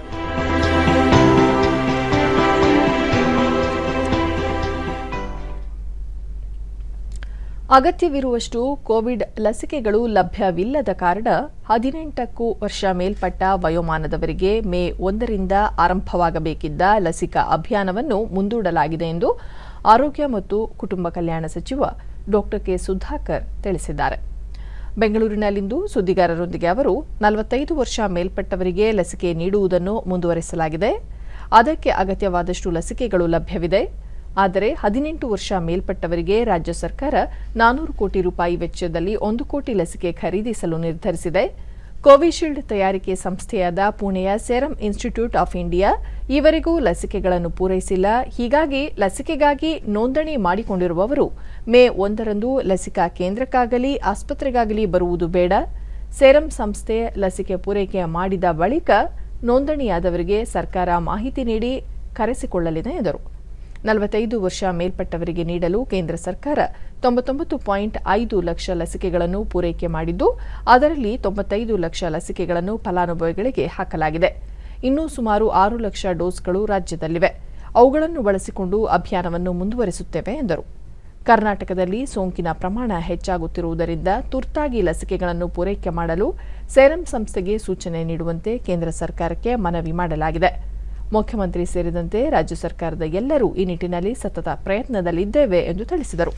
Speaker 1: ಅಗತ್ಯವಿರುವಷ್ಟು ಕೋವಿಡ್ ಲಸಿಕೆಗಳು ಲಭ್ಯವಿಲ್ಲದ ಕಾರಣ ಹದಿನೆಂಟಕ್ಕೂ ವರ್ಷ ಮೇಲ್ಪಟ್ಟ ವಯೋಮಾನದವರಿಗೆ ಮೇ ಒಂದರಿಂದ ಆರಂಭವಾಗಬೇಕಿದ್ದ ಲಸಿಕಾ ಅಭಿಯಾನವನ್ನು ಮುಂದೂಡಲಾಗಿದೆ ಎಂದು ಆರೋಗ್ಯ ಮತ್ತು ಕುಟುಂಬ ಕಲ್ಯಾಣ ಸಚಿವ ಡಾಕ್ಟರ್ ಕೆ ಸುಧಾಕರ್ ತಿಳಿಸಿದ್ದಾರೆ ಬೆಂಗಳೂರಿನಲ್ಲಿಂದು ಸುದ್ದಿಗಾರರೊಂದಿಗೆ ಅವರು ನಲವತ್ತೈದು ವರ್ಷ ಮೇಲ್ಪಟ್ಟವರಿಗೆ ಲಸಿಕೆ ನೀಡುವುದನ್ನು ಮುಂದುವರೆಸಲಾಗಿದೆ ಅದಕ್ಕೆ ಅಗತ್ಯವಾದಷ್ಟು ಲಸಿಕೆಗಳು ಲಭ್ಯವಿದೆ ಆದರೆ ಹದಿನೆಂಟು ವರ್ಷ ಮೇಲ್ಪಟ್ಟವರಿಗೆ ರಾಜ್ಯ ಸರ್ಕಾರ ನಾನೂರು ಕೋಟಿ ರೂಪಾಯಿ ವೆಚ್ಚದಲ್ಲಿ ಒಂದು ಕೋಟಿ ಲಸಿಕೆ ಖರೀದಿಸಲು ನಿರ್ಧರಿಸಿದೆ ಕೋವಿಶೀಲ್ಡ್ ತಯಾರಿಕೆ ಸಂಸ್ಥೆಯಾದ ಪುಣೆಯ ಸೆರಮ್ ಇನ್ಸ್ಟಿಟ್ಯೂಟ್ ಆಫ್ ಇಂಡಿಯಾ ಈವರೆಗೂ ಲಸಿಕೆಗಳನ್ನು ಪೂರೈಸಿಲ್ಲ ಹೀಗಾಗಿ ಲಸಿಕೆಗಾಗಿ ನೋಂದಣಿ ಮಾಡಿಕೊಂಡಿರುವವರು ಮೇ ಒಂದರಂದು ಲಸಿಕಾ ಕೇಂದ್ರಕ್ಕಾಗಲಿ ಆಸ್ಪತ್ರೆಗಾಗಲಿ ಬರುವುದು ಬೇಡ ಸೆರಮ್ ಸಂಸ್ಥೆ ಲಸಿಕೆ ಪೂರೈಕೆ ಮಾಡಿದ ಬಳಿಕ ನೋಂದಣಿಯಾದವರಿಗೆ ಸರ್ಕಾರ ಮಾಹಿತಿ ನೀಡಿ ಕರೆಸಿಕೊಳ್ಳಲಿದೆ ಎಂದರು ನಲವತ್ತೈದು ವರ್ಷ ಮೇಲ್ಪಟ್ಟವರಿಗೆ ನೀಡಲು ಕೇಂದ್ರ ಸರ್ಕಾರ ತೊಂಬತ್ತೊಂಬತ್ತು ಪಾಯಿಂಟ್ ಐದು ಲಕ್ಷ ಲಸಿಕೆಗಳನ್ನು ಪೂರೈಕೆ ಮಾಡಿದ್ದು ಅದರಲ್ಲಿ ತೊಂಬತ್ತೈದು ಲಕ್ಷ ಲಸಿಕೆಗಳನ್ನು ಫಲಾನುಭವಿಗಳಿಗೆ ಹಾಕಲಾಗಿದೆ ಇನ್ನೂ ಸುಮಾರು ಆರು ಲಕ್ಷ ಡೋಸ್ಗಳು ರಾಜ್ಯದಲ್ಲಿವೆ ಅವುಗಳನ್ನು ಬಳಸಿಕೊಂಡು ಅಭಿಯಾನವನ್ನು ಮುಂದುವರಿಸುತ್ತೇವೆ ಎಂದರು ಕರ್ನಾಟಕದಲ್ಲಿ ಸೋಂಕಿನ ಪ್ರಮಾಣ ಹೆಚ್ಚಾಗುತ್ತಿರುವುದರಿಂದ ತುರ್ತಾಗಿ ಲಸಿಕೆಗಳನ್ನು ಪೂರೈಕೆ ಮಾಡಲು ಸೆರಮ್ ಸಂಸ್ಥೆಗೆ ಸೂಚನೆ ನೀಡುವಂತೆ ಕೇಂದ್ರ ಸರ್ಕಾರಕ್ಕೆ ಮನವಿ ಮಾಡಲಾಗಿದೆ ಮುಖ್ಯಮಂತ್ರಿ ಸೇರಿದಂತೆ ರಾಜ್ಯ ಸರ್ಕಾರದ ಎಲ್ಲರೂ ಈ ನಿಟ್ಟಿನಲ್ಲಿ ಸತತ ಪ್ರಯತ್ನದಲ್ಲಿದ್ದೇವೆ ಎಂದು ತಿಳಿಸಿದರು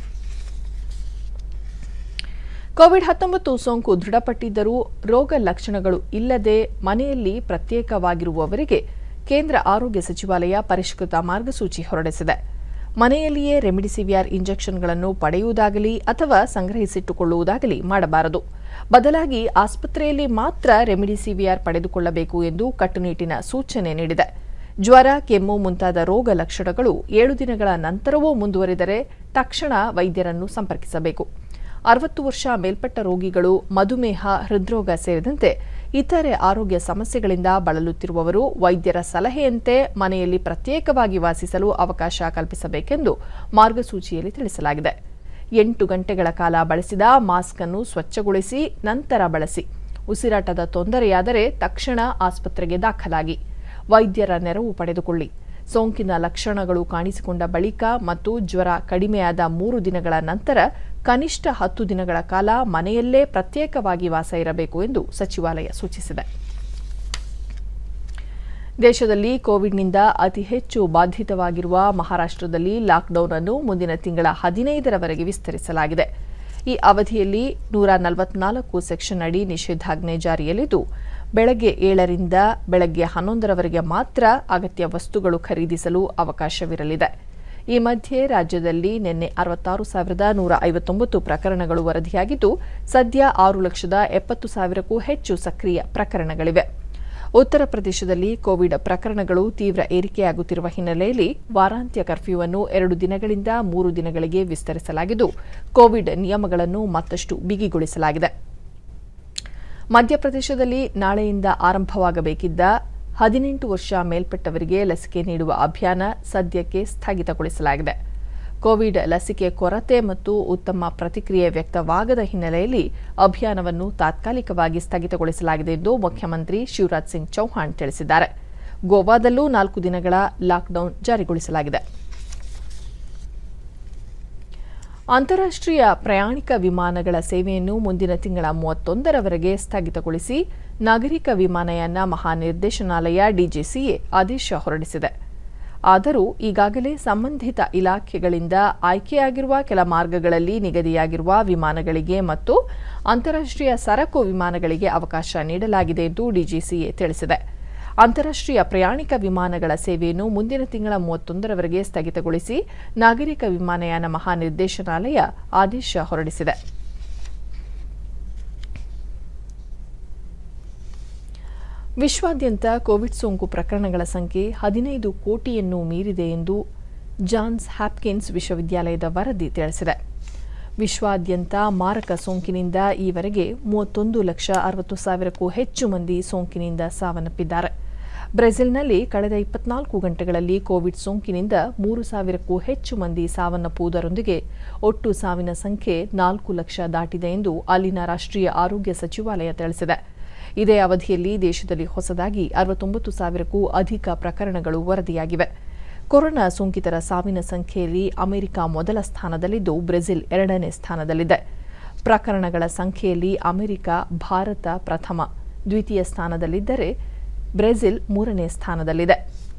Speaker 1: ಕೋವಿಡ್ ಹತ್ತೊಂಬತ್ತು ಸೋಂಕು ದೃಢಪಟ್ಟಿದ್ದರೂ ರೋಗ ಲಕ್ಷಣಗಳು ಇಲ್ಲದೆ ಮನೆಯಲ್ಲಿ ಪ್ರತ್ಯೇಕವಾಗಿರುವವರಿಗೆ ಕೇಂದ್ರ ಆರೋಗ್ಯ ಸಚಿವಾಲಯ ಪರಿಷ್ಕೃತ ಮಾರ್ಗಸೂಚಿ ಹೊರಡಿಸಿದೆ ಮನೆಯಲ್ಲಿಯೇ ರೆಮಿಡಿಸಿವಿಯರ್ ಇಂಜೆಕ್ಷನ್ಗಳನ್ನು ಪಡೆಯುವುದಾಗಲಿ ಅಥವಾ ಸಂಗ್ರಹಿಸಿಟ್ಟುಕೊಳ್ಳುವುದಾಗಲಿ ಮಾಡಬಾರದು ಬದಲಾಗಿ ಆಸ್ಪತ್ರೆಯಲ್ಲಿ ಮಾತ್ರ ರೆಮಿಡಿಸಿವಿಯರ್ ಪಡೆದುಕೊಳ್ಳಬೇಕು ಎಂದು ಕಟ್ಟುನಿಟ್ಟಿನ ಸೂಚನೆ ನೀಡಿದೆ ಜ್ವರ ಕೆಮ್ಮು ಮುಂತಾದ ರೋಗ ಲಕ್ಷಣಗಳು ಏಳು ದಿನಗಳ ನಂತರವೂ ಮುಂದುವರಿದರೆ ತಕ್ಷಣ ವೈದ್ಯರನ್ನು ಸಂಪರ್ಕಿಸಬೇಕು ಅರವತ್ತು ವರ್ಷ ಮೇಲ್ಪಟ್ಟ ರೋಗಿಗಳು ಮಧುಮೇಹ ಹೃದ್ರೋಗ ಸೇರಿದಂತೆ ಇತರೆ ಆರೋಗ್ಯ ಸಮಸ್ಯೆಗಳಿಂದ ಬಳಲುತ್ತಿರುವವರು ವೈದ್ಯರ ಸಲಹೆಯಂತೆ ಮನೆಯಲ್ಲಿ ಪ್ರತ್ಯೇಕವಾಗಿ ವಾಸಿಸಲು ಅವಕಾಶ ಕಲ್ಪಿಸಬೇಕೆಂದು ಮಾರ್ಗಸೂಚಿಯಲ್ಲಿ ತಿಳಿಸಲಾಗಿದೆ ಎಂಟು ಗಂಟೆಗಳ ಕಾಲ ಬಳಸಿದ ಮಾಸ್ಕ್ ಅನ್ನು ಸ್ವಚ್ಛಗೊಳಿಸಿ ನಂತರ ಬಳಸಿ ಉಸಿರಾಟದ ತೊಂದರೆಯಾದರೆ ತಕ್ಷಣ ಆಸ್ಪತ್ರೆಗೆ ದಾಖಲಾಗಿ ವೈದ್ಯರ ನೆರವು ಪಡೆದುಕೊಳ್ಳಿ ಸೋಂಕಿನ ಲಕ್ಷಣಗಳು ಕಾಣಿಸಿಕೊಂಡ ಬಳಿಕ ಮತ್ತು ಜ್ವರ ಕಡಿಮೆಯಾದ ಮೂರು ದಿನಗಳ ನಂತರ ಕನಿಷ್ಠ ಹತ್ತು ದಿನಗಳ ಕಾಲ ಮನೆಯಲ್ಲೇ ಪ್ರತ್ಯೇಕವಾಗಿ ವಾಸ ಇರಬೇಕು ಎಂದು ಸಚಿವಾಲಯ ಸೂಚಿಸಿದೆ ದೇಶದಲ್ಲಿ ಕೋವಿಡ್ನಿಂದ ಅತಿ ಹೆಚ್ಚು ಬಾಧಿತವಾಗಿರುವ ಮಹಾರಾಷ್ಟ್ರದಲ್ಲಿ ಲಾಕ್ಡೌನ್ ಅನ್ನು ಮುಂದಿನ ತಿಂಗಳ ಹದಿನೈದರವರೆಗೆ ವಿಸ್ತರಿಸಲಾಗಿದೆ ಈ ಅವಧಿಯಲ್ಲಿ ನೂರ ನಲವತ್ನಾಲ್ಕು ಸೆಕ್ಷನ್ ಅಡಿ ನಿಷೇಧಾಜ್ಞೆ ಜಾರಿಯಲ್ಲಿದ್ದು ಬೆಳಗ್ಗೆ ಏಳರಿಂದ ಬೆಳಗ್ಗೆ ಹನ್ನೊಂದರವರೆಗೆ ಮಾತ್ರ ಅಗತ್ಯ ವಸ್ತುಗಳು ಖರೀದಿಸಲು ಅವಕಾಶವಿರಲಿದೆ ಈ ಮಧ್ಯೆ ರಾಜ್ಯದಲ್ಲಿ ನಿನ್ನೆ ಅರವತ್ತಾರು ಸಾವಿರದ ನೂರ ಐವತ್ತೊಂಬತ್ತು ಪ್ರಕರಣಗಳು ವರದಿಯಾಗಿದ್ದು ಸದ್ಯ ಆರು ಲಕ್ಷದ ಎಪ್ಪತ್ತು ಸಾವಿರಕ್ಕೂ ಹೆಚ್ಚು ಸಕ್ರಿಯ ಪ್ರಕರಣಗಳಿವೆ ಉತ್ತರ ಪ್ರದೇಶದಲ್ಲಿ ಕೋವಿಡ್ ಪ್ರಕರಣಗಳು ತೀವ್ರ ಏರಿಕೆಯಾಗುತ್ತಿರುವ ಹಿನ್ನೆಲೆಯಲ್ಲಿ ವಾರಾಂತ್ಯ ಕರ್ಫ್ಯೂವನ್ನು ಎರಡು ದಿನಗಳಿಂದ ಮೂರು ದಿನಗಳಿಗೆ ವಿಸ್ತರಿಸಲಾಗಿದ್ದು ಕೋವಿಡ್ ನಿಯಮಗಳನ್ನು ಮತ್ತಷ್ಟು ಬಿಗಿಗೊಳಿಸಲಾಗಿದೆ ಮಧ್ಯಪ್ರದೇಶದಲ್ಲಿ ನಾಳೆಯಿಂದ ಆರಂಭವಾಗಬೇಕಿದ್ದ ಹದಿನೆಂಟು ವರ್ಷ ಮೇಲ್ಪಟ್ಟವರಿಗೆ ಲಸಿಕೆ ನೀಡುವ ಅಭಿಯಾನ ಸದ್ಯಕ್ಕೆ ಸ್ಥಗಿತಗೊಳಿಸಲಾಗಿದೆ ಕೋವಿಡ್ ಲಸಿಕೆ ಕೊರತೆ ಮತ್ತು ಉತ್ತಮ ಪ್ರತಿಕ್ರಿಯೆ ವ್ಯಕ್ತವಾಗದ ಹಿನ್ನೆಲೆಯಲ್ಲಿ ಅಭಿಯಾನವನ್ನು ತಾತ್ಕಾಲಿಕವಾಗಿ ಸ್ಥಗಿತಗೊಳಿಸಲಾಗಿದೆ ಎಂದು ಮುಖ್ಯಮಂತ್ರಿ ಶಿವರಾಜ್ ಸಿಂಗ್ ಚೌಹಾಣ್ ತಿಳಿಸಿದ್ದಾರೆ ಗೋವಾದಲ್ಲೂ ನಾಲ್ಕು ದಿನಗಳ ಲಾಕ್ಡೌನ್ ಜಾರಿಗೊಳಿಸಲಾಗಿದೆ ಅಂತಾರಾಷ್ಟ್ರೀಯ ಪ್ರಯಾಣಿಕ ವಿಮಾನಗಳ ಸೇವೆಯನ್ನು ಮುಂದಿನ ತಿಂಗಳ ಮೂವತ್ತೊಂದರವರೆಗೆ ಸ್ಥಗಿತಗೊಳಿಸಿ ನಾಗರಿಕ ವಿಮಾನಯಾನ ಮಹಾನಿರ್ದೇಶನಾಲಯ ಡಿಜಿಸಿಎ ಆದೇಶ ಹೊರಡಿಸಿದೆ ಆದರೂ ಈಗಾಗಲೇ ಸಂಬಂಧಿತ ಇಲಾಖೆಗಳಿಂದ ಆಯ್ಕೆಯಾಗಿರುವ ಕೆಲ ಮಾರ್ಗಗಳಲ್ಲಿ ನಿಗದಿಯಾಗಿರುವ ವಿಮಾನಗಳಿಗೆ ಮತ್ತು ಅಂತಾರಾಷ್ಟ್ರೀಯ ಸರಕು ವಿಮಾನಗಳಿಗೆ ಅವಕಾಶ ನೀಡಲಾಗಿದೆ ಎಂದು ಡಿಜಿಸಿಎ ತಿಳಿಸಿದೆ ಅಂತಾರಾಷ್ಟ್ರೀಯ ಪ್ರಯಾಣಿಕ ವಿಮಾನಗಳ ಸೇವೆಯನ್ನು ಮುಂದಿನ ತಿಂಗಳ ಮೂವತ್ತೊಂದರವರೆಗೆ ಸ್ಥಗಿತಗೊಳಿಸಿ ನಾಗರಿಕ ವಿಮಾನಯಾನ ಮಹಾನಿರ್ದೇಶನಾಲಯ ಆದೇಶ ಹೊರಡಿಸಿದೆ ವಿಶ್ವಾದ್ಯಂತ ಕೋವಿಡ್ ಸೋಂಕು ಪ್ರಕರಣಗಳ ಸಂಖ್ಯೆ ಹದಿನೈದು ಕೋಟಿಯನ್ನು ಮೀರಿದೆ ಎಂದು ಜಾನ್ಸ್ ಹ್ಯಾಪ್ಕಿನ್ಸ್ ವಿಶ್ವವಿದ್ಯಾಲಯದ ವರದಿ ತಿಳಿಸಿದೆ ವಿಶ್ವಾದ್ಯಂತ ಮಾರಕ ಸೋಂಕಿನಿಂದ ಈವರೆಗೆ ಮೂವತ್ತೊಂದು ಲಕ್ಷ ಅರವತ್ತು ಸಾವಿರಕ್ಕೂ ಹೆಚ್ಚು ಮಂದಿ ಸೋಂಕಿನಿಂದ ಸಾವನ್ನಪ್ಪಿದ್ದಾರೆ ಬ್ರೆಜಿಲ್ನಲ್ಲಿ ಕಳೆದ ಇಪ್ಪತ್ನಾಲ್ಕು ಗಂಟೆಗಳಲ್ಲಿ ಕೋವಿಡ್ ಸೋಂಕಿನಿಂದ ಮೂರು ಸಾವಿರಕ್ಕೂ ಹೆಚ್ಚು ಮಂದಿ ಸಾವನ್ನಪ್ಪುವುದರೊಂದಿಗೆ ಒಟ್ಟು ಸಾವಿನ ಸಂಖ್ಯೆ ನಾಲ್ಕು ಲಕ್ಷ ದಾಟಿದೆ ಎಂದು ಅಲ್ಲಿನ ರಾಷ್ಟ್ರೀಯ ಆರೋಗ್ಯ ಸಚಿವಾಲಯ ತಿಳಿಸಿದೆ ಇದೇ ಅವಧಿಯಲ್ಲಿ ದೇಶದಲ್ಲಿ ಹೊಸದಾಗಿ ಅರವತ್ತೊಂಬತ್ತು ಸಾವಿರಕ್ಕೂ ಅಧಿಕ ಪ್ರಕರಣಗಳು ವರದಿಯಾಗಿವೆ ಕೊರೋನಾ ಸೋಂಕಿತರ ಸಾವಿನ ಸಂಖ್ಯೆಯಲ್ಲಿ ಅಮೆರಿಕ ಮೊದಲ ಸ್ಥಾನದಲ್ಲಿದ್ದು ಬ್ರೆಜಿಲ್ ಎರಡನೇ ಸ್ಥಾನದಲ್ಲಿದೆ ಪ್ರಕರಣಗಳ ಸಂಖ್ಯೆಯಲ್ಲಿ ಅಮೆರಿಕ ಭಾರತ ಪ್ರಥಮ ದ್ವಿತೀಯ ಸ್ಥಾನದಲ್ಲಿದ್ದರೆ ಬ್ರೆಜಿಲ್ ಮೂರನೇ ಸ್ಥಾನದಲ್ಲಿದೆ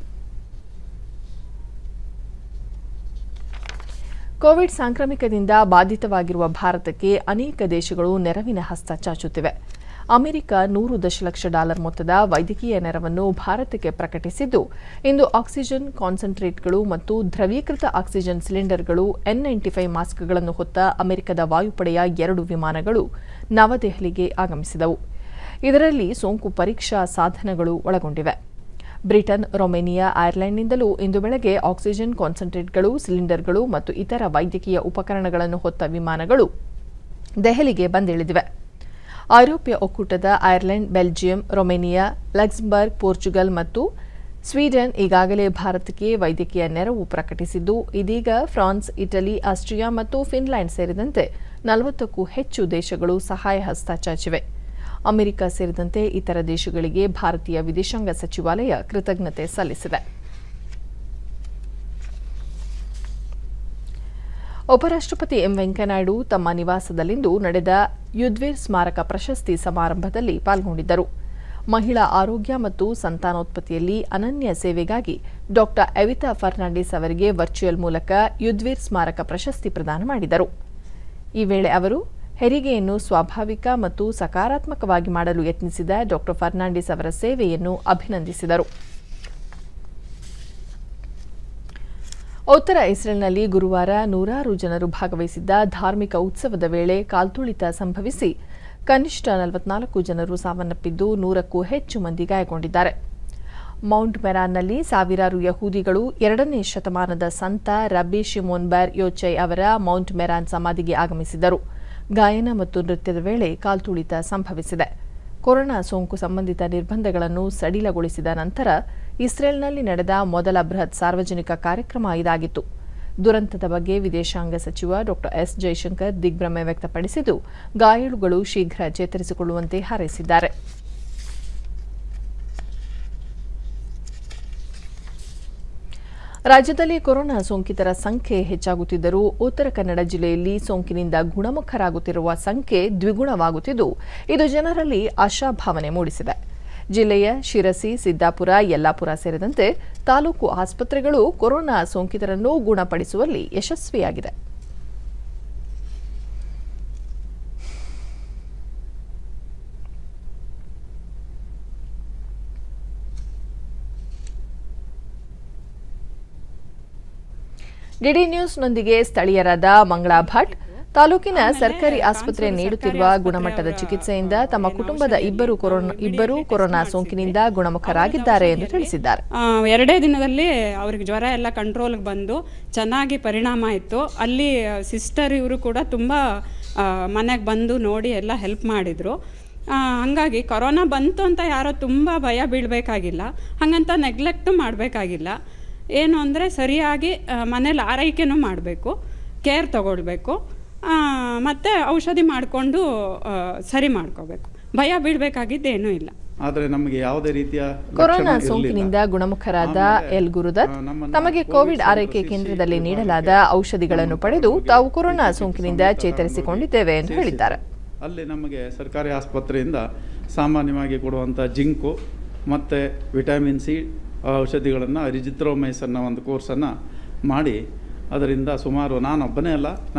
Speaker 1: ಕೋವಿಡ್ ಸಾಂಕ್ರಾಮಿಕದಿಂದ ಬಾಧಿತವಾಗಿರುವ ಭಾರತಕ್ಕೆ ಅನೇಕ ದೇಶಗಳು ನೆರವಿನ ಹಸ್ತ ಚಾಚುತ್ತಿವೆ ಅಮೆರಿಕ ನೂರು ದಶಲಕ್ಷ ಡಾಲರ್ ಮೊತ್ತದ ವೈದ್ಯಕೀಯ ನೆರವನ್ನು ಭಾರತಕ್ಕೆ ಪ್ರಕಟಿಸಿದ್ದು ಇಂದು ಆಕ್ಸಿಜನ್ ಕಾನ್ಸಂಟ್ರೇಟ್ಗಳು ಮತ್ತು ದ್ರವೀಕೃತ ಆಕ್ಸಿಜನ್ ಸಿಲಿಂಡರ್ಗಳು ಎನ್ ನೈಂಟಿ ಫೈವ್ ಮಾಸ್ಕ್ಗಳನ್ನು ಹೊತ್ತ ಅಮೆರಿಕದ ವಾಯುಪಡೆಯ ಎರಡು ವಿಮಾನಗಳು ನವದೆಹಲಿಗೆ ಆಗಮಿಸಿದವು ಇದರಲ್ಲಿ ಸೋಂಕು ಪರೀಕ್ಷಾ ಸಾಧನಗಳು ಒಳಗೊಂಡಿವೆ ಬ್ರಿಟನ್ ರೊಮೇನಿಯಾ ಐರ್ಲೆಂಡ್ನಿಂದಲೂ ಇಂದು ಬೆಳಗ್ಗೆ ಆಕ್ಸಿಜನ್ ಕಾನ್ಸಂಟ್ರೇಟ್ಗಳು ಸಿಲಿಂಡರ್ಗಳು ಮತ್ತು ಇತರ ವೈದ್ಯಕೀಯ ಉಪಕರಣಗಳನ್ನು ಹೊತ್ತ ವಿಮಾನಗಳು ದೆಹಲಿಗೆ ಬಂದಿಳಿದಿವೆ ಐರೋಪ್ಯ ಒಕ್ಕೂಟದ Ireland Belgium Romania Luxembourg Portugal ಮತ್ತು ಸ್ವೀಡನ್ ಈಗಾಗಲೇ ಭಾರತಕ್ಕೆ ವೈದ್ಯಕೀಯ ನೆರವು ಪ್ರಕಟಿಸಿದ್ದು ಇದೀಗ ಫ್ರಾನ್ಸ್ ಇಟಲಿ ಆಸ್ಟ್ರಿಯಾ ಮತ್ತು ಫಿನ್ಲ್ಯಾಂಡ್ ಸೇರಿದಂತೆ ನಲವತ್ತಕ್ಕೂ ಹೆಚ್ಚು ದೇಶಗಳು ಸಹಾಯ ಹಸ್ತ ಚಾಚಿವೆ ಅಮೆರಿಕ ಸೇರಿದಂತೆ ಇತರ ದೇಶಗಳಿಗೆ ಭಾರತೀಯ ವಿದೇಶಾಂಗ ಸಚಿವಾಲಯ ಕೃತಜ್ಞತೆ ಸಲ್ಲಿಸಿದೆ ಉಪರಾಷ್ಟ್ರಪತಿ ಎಂ ವೆಂಕಯ್ಯನಾಯ್ಡು ತಮ್ಮ ನಿವಾಸದಲ್ಲಿಂದು ನಡೆದ ಯುದ್ವೇರ್ ಸ್ಮಾರಕ ಪ್ರಶಸ್ತಿ ಸಮಾರಂಭದಲ್ಲಿ ಪಾಲ್ಗೊಂಡಿದ್ದರು ಮಹಿಳಾ ಆರೋಗ್ಯ ಮತ್ತು ಸಂತಾನೋತ್ಪತ್ತಿಯಲ್ಲಿ ಅನನ್ಯ ಸೇವೆಗಾಗಿ ಡಾಕ್ಟರ್ ಎವಿತಾ ಫರ್ನಾಂಡಿಸ್ ಅವರಿಗೆ ವರ್ಚುವಲ್ ಮೂಲಕ ಯುದ್ವೇರ್ ಸ್ಮಾರಕ ಪ್ರಶಸ್ತಿ ಪ್ರದಾನ ಮಾಡಿದರು ಈ ವೇಳೆ ಅವರು ಹೆರಿಗೆಯನ್ನು ಸ್ವಾಭಾವಿಕ ಮತ್ತು ಸಕಾರಾತ್ಮಕವಾಗಿ ಮಾಡಲು ಯತ್ನಿಸಿದ ಡಾಕ್ಟರ್ ಫರ್ನಾಂಡಿಸ್ ಅವರ ಸೇವೆಯನ್ನು ಅಭಿನಂದಿಸಿದರು ಉತ್ತರ ಇಸ್ರೇಲ್ನಲ್ಲಿ ಗುರುವಾರ ನೂರಾರು ಜನರು ಭಾಗವಹಿಸಿದ್ದ ಧಾರ್ಮಿಕ ಉತ್ಸವದ ವೇಳೆ ಕಾಲ್ತುಳಿತ ಸಂಭವಿಸಿ ಕನಿಷ್ಠ ನಲವತ್ನಾಲ್ಕು ಜನರು ಸಾವನ್ನಪ್ಪಿದ್ದು ನೂರಕ್ಕೂ ಹೆಚ್ಚು ಮಂದಿ ಗಾಯಗೊಂಡಿದ್ದಾರೆ ಮೌಂಟ್ ಮೆರಾನ್ನಲ್ಲಿ ಸಾವಿರಾರು ಯಹೂದಿಗಳು ಎರಡನೇ ಶತಮಾನದ ಸಂತ ರಬ್ಬಿ ಶಿಮೋನ್ ಬ್ಯಾರ್ ಯೋಚೈ ಅವರ ಮೌಂಟ್ ಮೆರಾನ್ ಸಮಾಧಿಗೆ ಆಗಮಿಸಿದರು ಗಾಯನ ಮತ್ತು ನೃತ್ಯದ ವೇಳೆ ಕಾಲ್ತುಳಿತ ಸಂಭವಿಸಿದೆ ಕೊರೋನಾ ಸೋಂಕು ಸಂಬಂಧಿತ ನಿರ್ಬಂಧಗಳನ್ನು ಸಡಿಲಗೊಳಿಸಿದ ನಂತರ ಇಸ್ರೇಲ್ನಲ್ಲಿ ನಡೆದ ಮೊದಲ ಬೃಹತ್ ಸಾರ್ವಜನಿಕ ಕಾರ್ಯಕ್ರಮ ಇದಾಗಿತ್ತು ದುರಂತದ ಬಗ್ಗೆ ವಿದೇಶಾಂಗ ಸಚಿವ ಡಾ ಎಸ್ ಜೈಶಂಕರ್ ದಿಗ್ಭ್ರಮೆ ವ್ಯಕ್ತಪಡಿಸಿದ್ದು ಗಾಯಾಳುಗಳು ಶೀಘ್ರ ಚೇತರಿಸಿಕೊಳ್ಳುವಂತೆ ಹಾರೈಸಿದ್ದಾರೆ ರಾಜ್ಯದಲ್ಲಿ ಕೊರೋನಾ ಸೋಂಕಿತರ ಸಂಖ್ಯೆ ಹೆಚ್ಚಾಗುತ್ತಿದ್ದರೂ ಉತ್ತರ ಕನ್ನಡ ಜಿಲ್ಲೆಯಲ್ಲಿ ಸೋಂಕಿನಿಂದ ಗುಣಮುಖರಾಗುತ್ತಿರುವ ಸಂಖ್ಯೆ ದ್ವಿಗುಣವಾಗುತ್ತಿದ್ದು ಇದು ಜನರಲ್ಲಿ ಆಶಾಭಾವನೆ ಮೂಡಿಸಿದೆ ಜಿಲ್ಲೆಯ ಶಿರಸಿ ಸಿದ್ದಾಪುರ ಯಲ್ಲಾಪುರ ಸೇರಿದಂತೆ ತಾಲೂಕು ಆಸ್ಪತ್ರೆಗಳು ಕೊರೋನಾ ಸೋಂಕಿತರನ್ನು ಗುಣಪಡಿಸುವಲ್ಲಿ ಯಶಸ್ವಿಯಾಗಿದೆ ಡಿಡಿ ನ್ಯೂಸ್ನೊಂದಿಗೆ ಸ್ಥಳೀಯರಾದ ಮಂಗಳಾ ಭಟ್ ತಾಲೂಕಿನ ಸರ್ಕಾರಿ ಆಸ್ಪತ್ರೆ ನೀಡುತ್ತಿರುವ ಗುಣಮಟ್ಟದ ಚಿಕಿತ್ಸೆಯಿಂದ ತಮ್ಮ ಕುಟುಂಬದ ಇಬ್ಬರು ಕೊರೋನಾ ಇಬ್ಬರು ಕೊರೋನಾ ಸೋಂಕಿನಿಂದ ಗುಣಮುಖರಾಗಿದ್ದಾರೆ ಎಂದು ತಿಳಿಸಿದ್ದಾರೆ
Speaker 7: ಆ, ಎರಡೇ ದಿನದಲ್ಲಿ ಅವ್ರಿಗೆ ಜ್ವರ ಎಲ್ಲ ಕಂಟ್ರೋಲ್ಗೆ ಬಂದು ಚೆನ್ನಾಗಿ ಪರಿಣಾಮ ಇತ್ತು ಅಲ್ಲಿ ಸಿಸ್ಟರ್ ಇವರು ಕೂಡ ತುಂಬ ಮನೆಗೆ ಬಂದು ನೋಡಿ ಎಲ್ಲ ಹೆಲ್ಪ್ ಮಾಡಿದರು ಹಾಗಾಗಿ ಕೊರೋನಾ ಬಂತು ಅಂತ ಯಾರೋ ತುಂಬ ಭಯ ಬೀಳಬೇಕಾಗಿಲ್ಲ ಹಾಗಂತ ನೆಗ್ಲೆಕ್ಟು ಮಾಡಬೇಕಾಗಿಲ್ಲ ಏನು ಅಂದರೆ ಸರಿಯಾಗಿ ಮನೇಲಿ ಆರೈಕೆನೂ ಮಾಡಬೇಕು ಕೇರ್ ತಗೊಳ್ಬೇಕು ಮತ್ತು ಔಷಧಿ ಮಾಡಿಕೊಂಡು ಸರಿ ಮಾಡ್ಕೋಬೇಕು ಭಯ ಬೀಳಬೇಕಾಗಿದ್ದೇನೂ ಇಲ್ಲ
Speaker 8: ಆದರೆ ನಮಗೆ ಯಾವುದೇ ರೀತಿಯ
Speaker 1: ಕೊರೋನಾ
Speaker 8: ಲಕ್ಷಣ ಇರ್ಲಿಲ್ಲ.
Speaker 1: ಸೋಂಕಿನಿಂದ ಗುಣಮುಖರಾದ
Speaker 8: ಆಮೇಲೆ,
Speaker 1: ಎಲ್ ಗುರುದತ್
Speaker 8: ಆ, ನಮ್ಮನ್ನ
Speaker 1: ತಮಗೆ
Speaker 8: ಕೋವಿಡ್
Speaker 1: ಕೋವಿಡ್
Speaker 8: ಸೋಂಕು
Speaker 1: ಆರೈಕೆ
Speaker 8: ಶಿಶು
Speaker 1: ಕೇಂದ್ರದಲ್ಲಿ
Speaker 8: ವಿಭಾಗಕ್ಕೆ
Speaker 1: ನೀಡಲಾದ ಔಷಧಿಗಳನ್ನು ಪಡೆದು ತಾವು ಕೊರೋನಾ ಸೋಂಕಿನಿಂದ ಚೇತರಿಸಿಕೊಂಡಿದ್ದೇವೆ ಎಂದು ಹೇಳಿದ್ದಾರೆ
Speaker 8: ಅಲ್ಲಿ ನಮಗೆ ಸರ್ಕಾರಿ ಆಸ್ಪತ್ರೆಯಿಂದ ಸಾಮಾನ್ಯವಾಗಿ ಕೊಡುವಂಥ ಜಿಂಕು ಮತ್ತು ವಿಟಮಿನ್ ಸಿ ಔಷಧಿಗಳನ್ನು ರಿಜಿತ್ರೋಮೈಸ್ ಅನ್ನೋ ಒಂದು ಕೋರ್ಸನ್ನು ಮಾಡಿ ಅದರಿಂದ ಸುಮಾರು ನಾನೊಬ್ಬನೇ ಅಲ್ಲ ನಾನು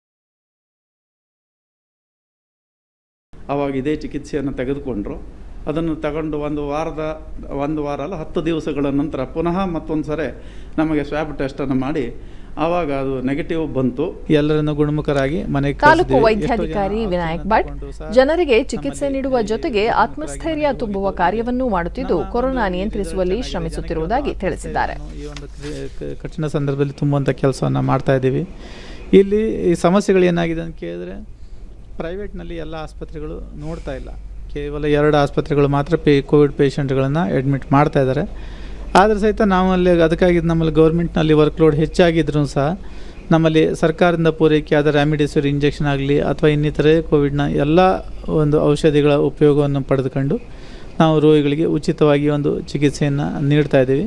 Speaker 8: ಆವಾಗ ಇದೇ ಚಿಕಿತ್ಸೆಯನ್ನು ತೆಗೆದುಕೊಂಡ್ರು ಅದನ್ನು ತಗೊಂಡು ಒಂದು ವಾರದ ಒಂದು ವಾರ ಅಲ್ಲ ಹತ್ತು ದಿವಸಗಳ ನಂತರ ಪುನಃ ಮತ್ತೊಂದು ಸರಿ ನಮಗೆ ಸ್ವ್ಯಾಬ್ ಟೆಸ್ಟನ್ನು ಮಾಡಿ ಆವಾಗ ಅದು ನೆಗೆಟಿವ್ ಬಂತು
Speaker 9: ಎಲ್ಲರನ್ನು ಗುಣಮುಖರಾಗಿ ಮನೆಗೆ
Speaker 1: ತಾಲೂಕು
Speaker 9: ಕಳಿಸಿದ್ದೀವಿ.
Speaker 1: ವೈದ್ಯಾಧಿಕಾರಿ
Speaker 9: ಎಷ್ಟೋ ಜನ
Speaker 1: ವಿನಾಯಕ್
Speaker 9: ಔಷಧಿಯನ್ನು
Speaker 1: ಭಟ್
Speaker 9: ತಗೊಂಡು ಸಹ
Speaker 1: ಜನರಿಗೆ ಚಿಕಿತ್ಸೆ
Speaker 9: ನಮ್ಮಲ್ಲಿ
Speaker 1: ನೀಡುವ
Speaker 9: ಈ
Speaker 1: ಜೊತೆಗೆ
Speaker 9: ಗುಣಮುಖರಾಗಿ
Speaker 1: ಆತ್ಮಸ್ಥೈರ್ಯ
Speaker 9: ಮನೆಗೆ
Speaker 1: ತುಂಬುವ
Speaker 9: ಹೋಗಿದ್ದೀವಿ.
Speaker 1: ಕಾರ್ಯವನ್ನೂ ಮಾಡುತ್ತಿದ್ದು
Speaker 9: ನಮ್ಮ
Speaker 1: ಕೊರೋನಾ
Speaker 9: ಒಂದು
Speaker 1: ನಿಯಂತ್ರಿಸುವಲ್ಲಿ
Speaker 9: ಜನಕ್ಕೆ
Speaker 1: ಶ್ರಮಿಸುತ್ತಿರುವುದಾಗಿ
Speaker 9: ಒಂದು
Speaker 1: ತಿಳಿಸಿದ್ದಾರೆ
Speaker 9: ಈ ಒಂದು ಕ್ರಿ- ಕ- ಕಠಿಣ ಸಂದರ್ಭದಲ್ಲಿ ತುಂಬುವಂಥ ಕೆಲಸವನ್ನು ಮಾಡ್ತಾ ಇದ್ದೀವಿ ಇಲ್ಲಿ ಈ ಸಮಸ್ಯೆಗಳು ಏನಾಗಿದೆ ಅಂತ ಕೇಳಿದ್ರೆ ಪ್ರೈವೇಟ್ನಲ್ಲಿ ಎಲ್ಲ ಆಸ್ಪತ್ರೆಗಳು ನೋಡ್ತಾ ಇಲ್ಲ ಕೇವಲ ಎರಡು ಆಸ್ಪತ್ರೆಗಳು ಮಾತ್ರ ಪೇ ಕೋವಿಡ್ ಪೇಷಂಟ್ಗಳನ್ನು ಅಡ್ಮಿಟ್ ಮಾಡ್ತಾ ಇದ್ದಾರೆ ಆದರೆ ಸಹಿತ ನಾವು ಅಲ್ಲಿ ಅದಕ್ಕಾಗಿ ನಮ್ಮಲ್ಲಿ ಗೌರ್ಮೆಂಟ್ನಲ್ಲಿ ವರ್ಕ್ಲೋಡ್ ಹೆಚ್ಚಾಗಿದ್ರೂ ಸಹ ನಮ್ಮಲ್ಲಿ ಸರ್ಕಾರದಿಂದ ಪೂರೈಕೆಯಾದ ರ್ಯಾಮಿಡಿಸಿವಿರ್ ಇಂಜೆಕ್ಷನ್ ಆಗಲಿ ಅಥವಾ ಇನ್ನಿತರೆ ಕೋವಿಡ್ನ ಎಲ್ಲ ಒಂದು ಔಷಧಿಗಳ ಉಪಯೋಗವನ್ನು ಪಡೆದುಕೊಂಡು ನಾವು ರೋಗಿಗಳಿಗೆ ಉಚಿತವಾಗಿ ಒಂದು ಚಿಕಿತ್ಸೆಯನ್ನು ನೀಡ್ತಾ ಇದ್ದೀವಿ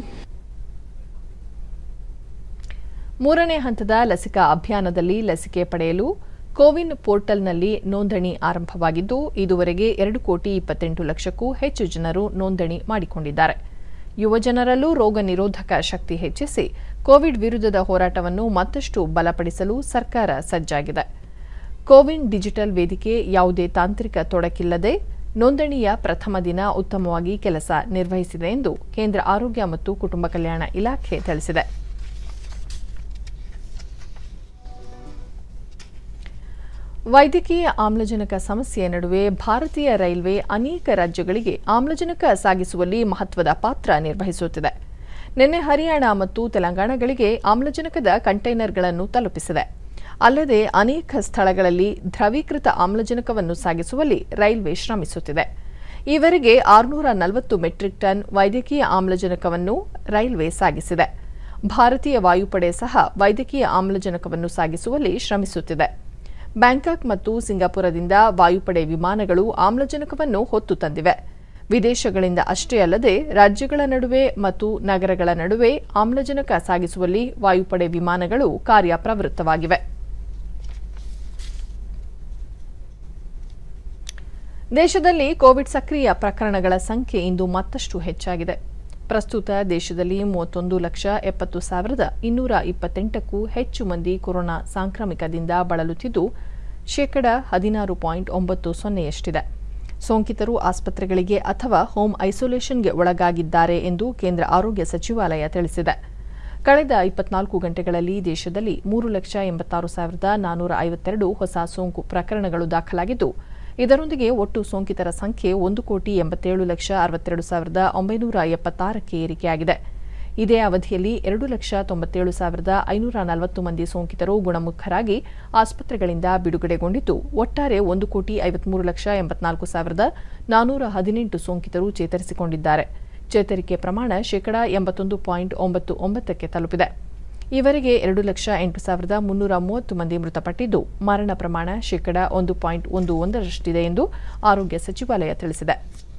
Speaker 1: ಮೂರನೇ ಹಂತದ ಲಸಿಕಾ ಅಭಿಯಾನದಲ್ಲಿ ಲಸಿಕೆ ಪಡೆಯಲು ಕೋವಿನ್ ಪೋರ್ಟಲ್ನಲ್ಲಿ ನೋಂದಣಿ ಆರಂಭವಾಗಿದ್ದು ಇದುವರೆಗೆ ಎರಡು ಕೋಟಿ ಇಪ್ಪತ್ತೆಂಟು ಲಕ್ಷಕ್ಕೂ ಹೆಚ್ಚು ಜನರು ನೋಂದಣಿ ಮಾಡಿಕೊಂಡಿದ್ದಾರೆ ಯುವ ಜನರಲ್ಲೂ ರೋಗ ನಿರೋಧಕ ಶಕ್ತಿ ಹೆಚ್ಚಿಸಿ ಕೋವಿಡ್ ವಿರುದ್ಧದ ಹೋರಾಟವನ್ನು ಮತ್ತಷ್ಟು ಬಲಪಡಿಸಲು ಸರ್ಕಾರ ಸಜ್ಜಾಗಿದೆ ಕೋವಿನ್ ಡಿಜಿಟಲ್ ವೇದಿಕೆ ಯಾವುದೇ ತಾಂತ್ರಿಕ ತೊಡಕಿಲ್ಲದೆ ನೋಂದಣಿಯ ಪ್ರಥಮ ದಿನ ಉತ್ತಮವಾಗಿ ಕೆಲಸ ನಿರ್ವಹಿಸಿದೆ ಎಂದು ಕೇಂದ್ರ ಆರೋಗ್ಯ ಮತ್ತು ಕುಟುಂಬ ಕಲ್ಯಾಣ ಇಲಾಖೆ ತಿಳಿಸಿದೆ ವೈದ್ಯಕೀಯ ಆಮ್ಲಜನಕ ಸಮಸ್ಯೆಯ ನಡುವೆ ಭಾರತೀಯ ರೈಲ್ವೆ ಅನೇಕ ರಾಜ್ಯಗಳಿಗೆ ಆಮ್ಲಜನಕ ಸಾಗಿಸುವಲ್ಲಿ ಮಹತ್ವದ ಪಾತ್ರ ನಿರ್ವಹಿಸುತ್ತಿದೆ ನಿನ್ನೆ ಹರಿಯಾಣ ಮತ್ತು ತೆಲಂಗಾಣಗಳಿಗೆ ಆಮ್ಲಜನಕದ ಕಂಟೈನರ್ಗಳನ್ನು ತಲುಪಿಸಿದೆ ಅಲ್ಲದೆ ಅನೇಕ ಸ್ಥಳಗಳಲ್ಲಿ ದ್ರವೀಕೃತ ಆಮ್ಲಜನಕವನ್ನು ಸಾಗಿಸುವಲ್ಲಿ ರೈಲ್ವೆ ಶ್ರಮಿಸುತ್ತಿದೆ ಈವರೆಗೆ ಆರುನೂರ ನಲವತ್ತು ಮೆಟ್ರಿಕ್ ಟನ್ ವೈದ್ಯಕೀಯ ಆಮ್ಲಜನಕವನ್ನು ರೈಲ್ವೆ ಸಾಗಿಸಿದೆ ಭಾರತೀಯ ವಾಯುಪಡೆ ಸಹ ವೈದ್ಯಕೀಯ ಆಮ್ಲಜನಕವನ್ನು ಸಾಗಿಸುವಲ್ಲಿ ಶ್ರಮಿಸುತ್ತಿದೆ ಬ್ಯಾಂಕಾಕ್ ಮತ್ತು ಸಿಂಗಾಪುರದಿಂದ ವಾಯುಪಡೆ ವಿಮಾನಗಳು ಆಮ್ಲಜನಕವನ್ನು ಹೊತ್ತು ತಂದಿವೆ ವಿದೇಶಗಳಿಂದ ಅಷ್ಟೇ ಅಲ್ಲದೆ ರಾಜ್ಯಗಳ ನಡುವೆ ಮತ್ತು ನಗರಗಳ ನಡುವೆ ಆಮ್ಲಜನಕ ಸಾಗಿಸುವಲ್ಲಿ ವಾಯುಪಡೆ ವಿಮಾನಗಳು ಕಾರ್ಯಪ್ರವೃತ್ತವಾಗಿವೆ ದೇಶದಲ್ಲಿ ಕೋವಿಡ್ ಸಕ್ರಿಯ ಪ್ರಕರಣಗಳ ಸಂಖ್ಯೆ ಇಂದು ಮತ್ತಷ್ಟು ಹೆಚ್ಚಾಗಿದೆ ಪ್ರಸ್ತುತ ದೇಶದಲ್ಲಿ ಮೂವತ್ತೊಂದು ಲಕ್ಷ ಎಪ್ಪತ್ತು ಸಾವಿರದ ಇನ್ನೂರ ಇಪ್ಪತ್ತೆಂಟಕ್ಕೂ ಹೆಚ್ಚು ಮಂದಿ ಕೊರೋನಾ ಸಾಂಕ್ರಾಮಿಕದಿಂದ ಬಳಲುತ್ತಿದ್ದು ಶೇಕಡ ಹದಿನಾರು ಪಾಯಿಂಟ್ ಒಂಬತ್ತು ಸೊನ್ನೆಯಷ್ಟಿದೆ ಸೋಂಕಿತರು ಆಸ್ಪತ್ರೆಗಳಿಗೆ ಅಥವಾ ಹೋಮ್ ಐಸೋಲೇಷನ್ಗೆ ಒಳಗಾಗಿದ್ದಾರೆ ಎಂದು ಕೇಂದ್ರ ಆರೋಗ್ಯ ಸಚಿವಾಲಯ ತಿಳಿಸಿದೆ ಕಳೆದ ಇಪ್ಪತ್ನಾಲ್ಕು ಗಂಟೆಗಳಲ್ಲಿ ದೇಶದಲ್ಲಿ ಮೂರು ಲಕ್ಷ ಎಂಬತ್ತಾರು ಸಾವಿರದ ನಾನ್ನೂರ ಐವತ್ತೆರಡು ಹೊಸ ಸೋಂಕು ಪ್ರಕರಣಗಳು ದಾಖಲಾಗಿದ್ದು ಇದರೊಂದಿಗೆ ಒಟ್ಟು ಸೋಂಕಿತರ ಸಂಖ್ಯೆ ಒಂದು ಕೋಟಿ ಎಂಬತ್ತೇಳು ಲಕ್ಷ ಅರವತ್ತೆರಡು ಸಾವಿರದ ಒಂಬೈನೂರ ಎಪ್ಪತ್ತಾರಕ್ಕೆ ಏರಿಕೆಯಾಗಿದೆ ಇದೇ ಅವಧಿಯಲ್ಲಿ ಎರಡು ಲಕ್ಷ ತೊಂಬತ್ತೇಳು ಸಾವಿರದ ಐನೂರ ನಲವತ್ತು ಮಂದಿ ಸೋಂಕಿತರು ಗುಣಮುಖರಾಗಿ ಆಸ್ಪತ್ರೆಗಳಿಂದ ಬಿಡುಗಡೆಗೊಂಡಿದ್ದು ಒಟ್ಟಾರೆ ಒಂದು ಕೋಟಿ ಐವತ್ಮೂರು ಲಕ್ಷ ಎಂಬತ್ನಾಲ್ಕು ಸಾವಿರದ ನಾನ್ನೂರ ಹದಿನೆಂಟು ಸೋಂಕಿತರು ಚೇತರಿಸಿಕೊಂಡಿದ್ದಾರೆ ಚೇತರಿಕೆ ಪ್ರಮಾಣ ಶೇಕಡಾ ಎಂಬತ್ತೊಂದು ಪಾಯಿಂಟ್ ಒಂಬತ್ತು ಒಂಬತ್ತಕ್ಕೆ ತಲುಪಿದೆ ಈವರೆಗೆ ಎರಡು ಲಕ್ಷ ಎಂಟು ಸಾವಿರದ ಮುನ್ನೂರ ಮೂವತ್ತು ಮಂದಿ ಮೃತಪಟ್ಟಿದ್ದು ಮರಣ ಪ್ರಮಾಣ ಶೇಕಡಾ ಒಂದು ಪಾಯಿಂಟ್ ಒಂದು ಒಂದರಷ್ಟಿದೆ ಎಂದು ಆರೋಗ್ಯ ಸಚಿವಾಲಯ ತಿಳಿಸಿದೆ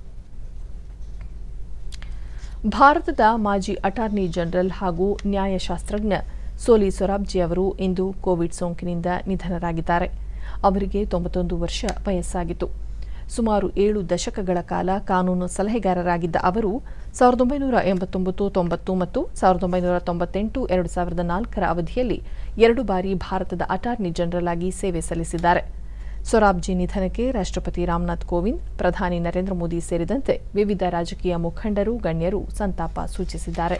Speaker 1: ಭಾರತದ ಮಾಜಿ ಅಟಾರ್ನಿ ಜನರಲ್ ಹಾಗೂ ನ್ಯಾಯಶಾಸ್ತ್ರಜ್ಞ ಸೋಲಿ ಸೊರಾಬ್ಜಿ ಅವರು ಇಂದು ಕೋವಿಡ್ ಸೋಂಕಿನಿಂದ ನಿಧನರಾಗಿದ್ದಾರೆ ಅವರಿಗೆ ತೊಂಬತ್ತೊಂದು ವರ್ಷ ವಯಸ್ಸಾಗಿತ್ತು ಸುಮಾರು ಏಳು ದಶಕಗಳ ಕಾಲ ಕಾನೂನು ಸಲಹೆಗಾರರಾಗಿದ್ದ ಅವರು ಸಾವಿರದ ಒಂಬೈನೂರ ಎಂಬತ್ತೊಂಬತ್ತು ತೊಂಬತ್ತು ಮತ್ತು ಸಾವಿರದ ಒಂಬೈನೂರ ತೊಂಬತ್ತೆಂಟು ಎರಡು ಸಾವಿರದ ನಾಲ್ಕರ ಅವಧಿಯಲ್ಲಿ ಎರಡು ಬಾರಿ ಭಾರತದ ಅಟಾರ್ನಿ ಜನರಲ್ ಆಗಿ ಸೇವೆ ಸಲ್ಲಿಸಿದ್ದಾರೆ ಸೊರಾಬ್ಜಿ ನಿಧನಕ್ಕೆ ರಾಷ್ಟ್ರಪತಿ ರಾಮನಾಥ್ ಕೋವಿಂದ್ ಪ್ರಧಾನಿ ನರೇಂದ್ರ ಮೋದಿ ಸೇರಿದಂತೆ ವಿವಿಧ ರಾಜಕೀಯ ಮುಖಂಡರು ಗಣ್ಯರು ಸಂತಾಪ ಸೂಚಿಸಿದ್ದಾರೆ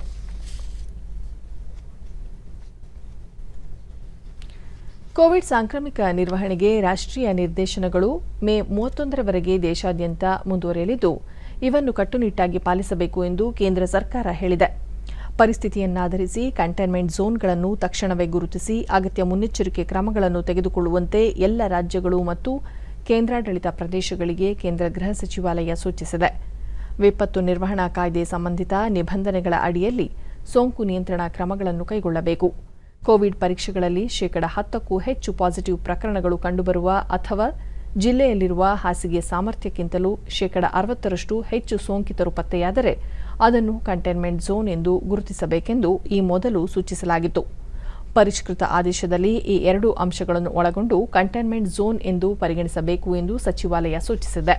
Speaker 1: ಕೋವಿಡ್ ಸಾಂಕ್ರಾಮಿಕ ನಿರ್ವಹಣೆಗೆ ರಾಷ್ಟ್ರೀಯ ನಿರ್ದೇಶನಗಳು ಮೇ ಮೂವತ್ತೊಂದರವರೆಗೆ ದೇಶಾದ್ಯಂತ ಮುಂದುವರೆಯಲಿದ್ದು ಇವನ್ನು ಕಟ್ಟುನಿಟ್ಟಾಗಿ ಪಾಲಿಸಬೇಕು ಎಂದು ಕೇಂದ್ರ ಸರ್ಕಾರ ಹೇಳಿದೆ ಪರಿಸ್ಥಿತಿಯನ್ನಾಧರಿಸಿ ಕಂಟೈನ್ಮೆಂಟ್ ಝೋನ್ಗಳನ್ನು ತಕ್ಷಣವೇ ಗುರುತಿಸಿ ಅಗತ್ಯ ಮುನ್ನೆಚ್ಚರಿಕೆ ಕ್ರಮಗಳನ್ನು ತೆಗೆದುಕೊಳ್ಳುವಂತೆ ಎಲ್ಲ ರಾಜ್ಯಗಳು ಮತ್ತು ಕೇಂದ್ರಾಡಳಿತ ಪ್ರದೇಶಗಳಿಗೆ ಕೇಂದ್ರ ಗೃಹ ಸಚಿವಾಲಯ ಸೂಚಿಸಿದೆ ವಿಪತ್ತು ನಿರ್ವಹಣಾ ಕಾಯ್ದೆ ಸಂಬಂಧಿತ ನಿಬಂಧನೆಗಳ ಅಡಿಯಲ್ಲಿ ಸೋಂಕು ನಿಯಂತ್ರಣ ಕ್ರಮಗಳನ್ನು ಕೈಗೊಳ್ಳಬೇಕು ಕೋವಿಡ್ ಪರೀಕ್ಷೆಗಳಲ್ಲಿ ಶೇಕಡ ಹತ್ತಕ್ಕೂ ಹೆಚ್ಚು ಪಾಸಿಟಿವ್ ಪ್ರಕರಣಗಳು ಕಂಡುಬರುವ ಅಥವಾ ಜಿಲ್ಲೆಯಲ್ಲಿರುವ ಹಾಸಿಗೆ ಸಾಮರ್ಥ್ಯಕ್ಕಿಂತಲೂ ಶೇಕಡ ಅರವತ್ತರಷ್ಟು ಹೆಚ್ಚು ಸೋಂಕಿತರು ಪತ್ತೆಯಾದರೆ ಅದನ್ನು ಕಂಟೈನ್ಮೆಂಟ್ ಝೋನ್ ಎಂದು ಗುರುತಿಸಬೇಕೆಂದು ಈ ಮೊದಲು ಸೂಚಿಸಲಾಗಿತ್ತು ಪರಿಷ್ಕೃತ ಆದೇಶದಲ್ಲಿ ಈ ಎರಡು ಅಂಶಗಳನ್ನು ಒಳಗೊಂಡು ಕಂಟೈನ್ಮೆಂಟ್ ಝೋನ್ ಎಂದು ಪರಿಗಣಿಸಬೇಕು ಎಂದು ಸಚಿವಾಲಯ ಸೂಚಿಸಿದೆ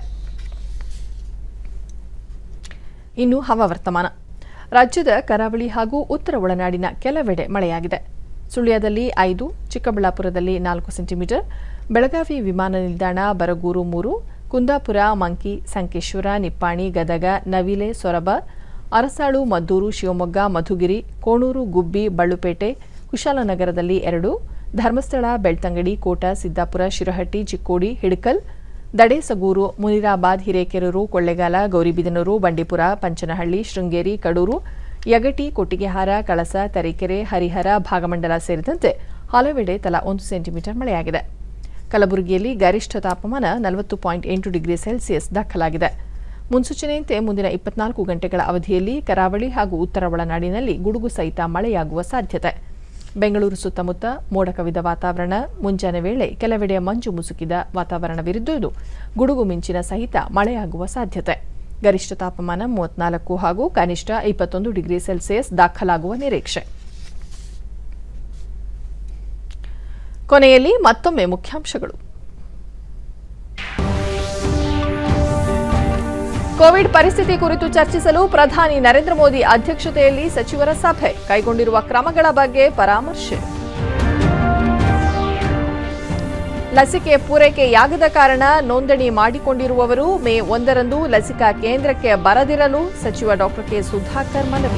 Speaker 1: ಇನ್ನು ಹವಾವರ್ತಮಾನ ರಾಜ್ಯದ ಕರಾವಳಿ ಹಾಗೂ ಉತ್ತರ ಒಳನಾಡಿನ ಕೆಲವೆಡೆ ಮಳೆಯಾಗಿದೆ ಸುಳ್ಯದಲ್ಲಿ ಐದು ಚಿಕ್ಕಬಳ್ಳಾಪುರದಲ್ಲಿ ನಾಲ್ಕು ಸೆಂಟಿಮೀಟರ್ ಬೆಳಗಾವಿ ವಿಮಾನ ನಿಲ್ದಾಣ ಬರಗೂರು ಮೂರು ಕುಂದಾಪುರ ಮಂಕಿ ಸಂಕೇಶ್ವರ ನಿಪ್ಪಾಣಿ ಗದಗ ನವಿಲೆ ಸೊರಬ ಅರಸಾಳು ಮದ್ದೂರು ಶಿವಮೊಗ್ಗ ಮಧುಗಿರಿ ಕೋಣೂರು ಗುಬ್ಬಿ ಬಳ್ಳುಪೇಟೆ ಕುಶಾಲನಗರದಲ್ಲಿ ಎರಡು ಧರ್ಮಸ್ಥಳ ಬೆಳ್ತಂಗಡಿ ಕೋಟ ಸಿದ್ದಾಪುರ ಶಿರಹಟ್ಟಿ ಚಿಕ್ಕೋಡಿ ಹಿಡಕಲ್ ದಡೇಸಗೂರು ಮುನಿರಾಬಾದ್ ಹಿರೇಕೆರೂರು ಕೊಳ್ಳೆಗಾಲ ಗೌರಿಬಿದನೂರು ಬಂಡೀಪುರ ಪಂಚನಹಳ್ಳಿ ಶೃಂಗೇರಿ ಕಡೂರು ಯಗಟಿ ಕೊಟ್ಟಿಗೆಹಾರ ಕಳಸ ತರೀಕೆರೆ ಹರಿಹರ ಭಾಗಮಂಡಲ ಸೇರಿದಂತೆ ಹಲವೆಡೆ ತಲಾ ಒಂದು ಸೆಂಟಿಮೀಟರ್ ಮಳೆಯಾಗಿದೆ ಕಲಬುರಗಿಯಲ್ಲಿ ಗರಿಷ್ಠ ತಾಪಮಾನ ನಲವತ್ತು ಪಾಯಿಂಟ್ ಎಂಟು ಡಿಗ್ರಿ ಸೆಲ್ಸಿಯಸ್ ದಾಖಲಾಗಿದೆ ಮುನ್ಸೂಚನೆಯಂತೆ ಮುಂದಿನ ಇಪ್ಪತ್ನಾಲ್ಕು ಗಂಟೆಗಳ ಅವಧಿಯಲ್ಲಿ ಕರಾವಳಿ ಹಾಗೂ ಉತ್ತರ ಒಳನಾಡಿನಲ್ಲಿ ಗುಡುಗು ಸಹಿತ ಮಳೆಯಾಗುವ ಸಾಧ್ಯತೆ ಬೆಂಗಳೂರು ಸುತ್ತಮುತ್ತ ಮೋಡ ಕವಿದ ವಾತಾವರಣ ಮುಂಜಾನೆ ವೇಳೆ ಕೆಲವೆಡೆ ಮಂಜು ಮುಸುಕಿದ ವಾತಾವರಣವಿರುವುದು ಗುಡುಗು ಮಿಂಚಿನ ಸಹಿತ ಮಳೆಯಾಗುವ ಸಾಧ್ಯತೆ ಗರಿಷ್ಠ ತಾಪಮಾನ ಮೂವತ್ನಾಲ್ಕು ಹಾಗೂ ಕನಿಷ್ಠ ಇಪ್ಪತ್ತೊಂದು ಡಿಗ್ರಿ ಸೆಲ್ಸಿಯಸ್ ದಾಖಲಾಗುವ ನಿರೀಕ್ಷೆ ಕೊನೆಯಲ್ಲಿ ಮತ್ತೊಮ್ಮೆ ಮುಖ್ಯಾಂಶಗಳು ಕೋವಿಡ್ ಪರಿಸ್ಥಿತಿ ಕುರಿತು ಚರ್ಚಿಸಲು ಪ್ರಧಾನಿ ನರೇಂದ್ರ ಮೋದಿ ಅಧ್ಯಕ್ಷತೆಯಲ್ಲಿ ಸಚಿವರ ಸಭೆ ಕೈಗೊಂಡಿರುವ ಕ್ರಮಗಳ ಬಗ್ಗೆ ಪರಾಮರ್ಶೆ ಲಸಿಕೆ ಪೂರೈಕೆಯಾಗದ ಕಾರಣ ನೋಂದಣಿ ಮಾಡಿಕೊಂಡಿರುವವರು ಮೇ ಒಂದರಂದು ಲಸಿಕಾ ಕೇಂದ್ರಕ್ಕೆ ಬರದಿರಲು ಸಚಿವ ಡಾಕ್ಟರ್ ಕೆ ಸುಧಾಕರ್ ಮನವಿ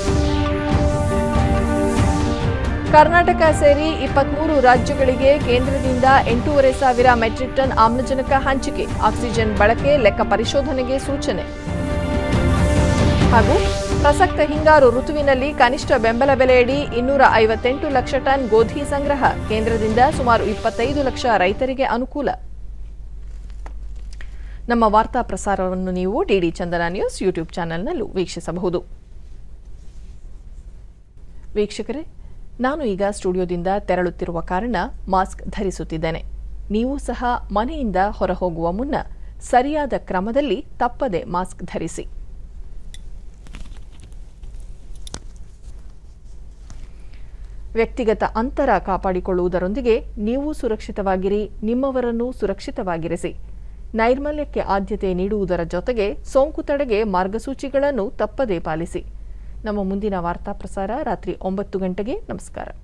Speaker 1: ಕರ್ನಾಟಕ ಸೇರಿ ಇಪ್ಪತ್ಮೂರು ರಾಜ್ಯಗಳಿಗೆ ಕೇಂದ್ರದಿಂದ ಎಂಟೂವರೆ ಸಾವಿರ ಮೆಟ್ರಿಕ್ ಟನ್ ಆಮ್ಲಜನಕ ಹಂಚಿಕೆ ಆಕ್ಸಿಜನ್ ಬಳಕೆ ಲೆಕ್ಕ ಪರಿಶೋಧನೆಗೆ ಸೂಚನೆ ಹಾಗೂ ಪ್ರಸಕ್ತ ಹಿಂಗಾರು ಋತುವಿನಲ್ಲಿ ಕನಿಷ್ಠ ಬೆಂಬಲ ಬೆಲೆಯಡಿ ಇನ್ನೂರ ಐವತ್ತೆಂಟು ಲಕ್ಷ ಟನ್ ಗೋಧಿ ಸಂಗ್ರಹ ಕೇಂದ್ರದಿಂದ ಸುಮಾರು ಇಪ್ಪತ್ತೈದು ಲಕ್ಷ ರೈತರಿಗೆ ಅನುಕೂಲ ನಮ್ಮ ವಾರ್ತಾ ಪ್ರಸಾರವನ್ನು ನೀವು ಡಿಡಿ ಚಂದನ ನ್ಯೂಸ್ ಯೂಟ್ಯೂಬ್ ಚಾನೆಲ್ನಲ್ಲೂ ವೀಕ್ಷಿಸಬಹುದು ವೀಕ್ಷಕರೇ ನಾನು ಈಗ ಸ್ಟುಡಿಯೋದಿಂದ ತೆರಳುತ್ತಿರುವ ಕಾರಣ ಮಾಸ್ಕ್ ಧರಿಸುತ್ತಿದ್ದೇನೆ ನೀವು ಸಹ ಮನೆಯಿಂದ ಹೊರಹೋಗುವ ಮುನ್ನ ಸರಿಯಾದ ಕ್ರಮದಲ್ಲಿ ತಪ್ಪದೆ ಮಾಸ್ಕ್ ಧರಿಸಿ ವ್ಯಕ್ತಿಗತ ಅಂತರ ಕಾಪಾಡಿಕೊಳ್ಳುವುದರೊಂದಿಗೆ ನೀವು ಸುರಕ್ಷಿತವಾಗಿರಿ ನಿಮ್ಮವರನ್ನು ಸುರಕ್ಷಿತವಾಗಿರಿಸಿ ನೈರ್ಮಲ್ಯಕ್ಕೆ ಆದ್ಯತೆ ನೀಡುವುದರ ಜೊತೆಗೆ ಸೋಂಕು ತಡೆಗೆ ಮಾರ್ಗಸೂಚಿಗಳನ್ನು ತಪ್ಪದೇ ಪಾಲಿಸಿ ನಮ್ಮ ಮುಂದಿನ ವಾರ್ತಾ ಪ್ರಸಾರ ರಾತ್ರಿ ಒಂಬತ್ತು ಗಂಟೆಗೆ ನಮಸ್ಕಾರ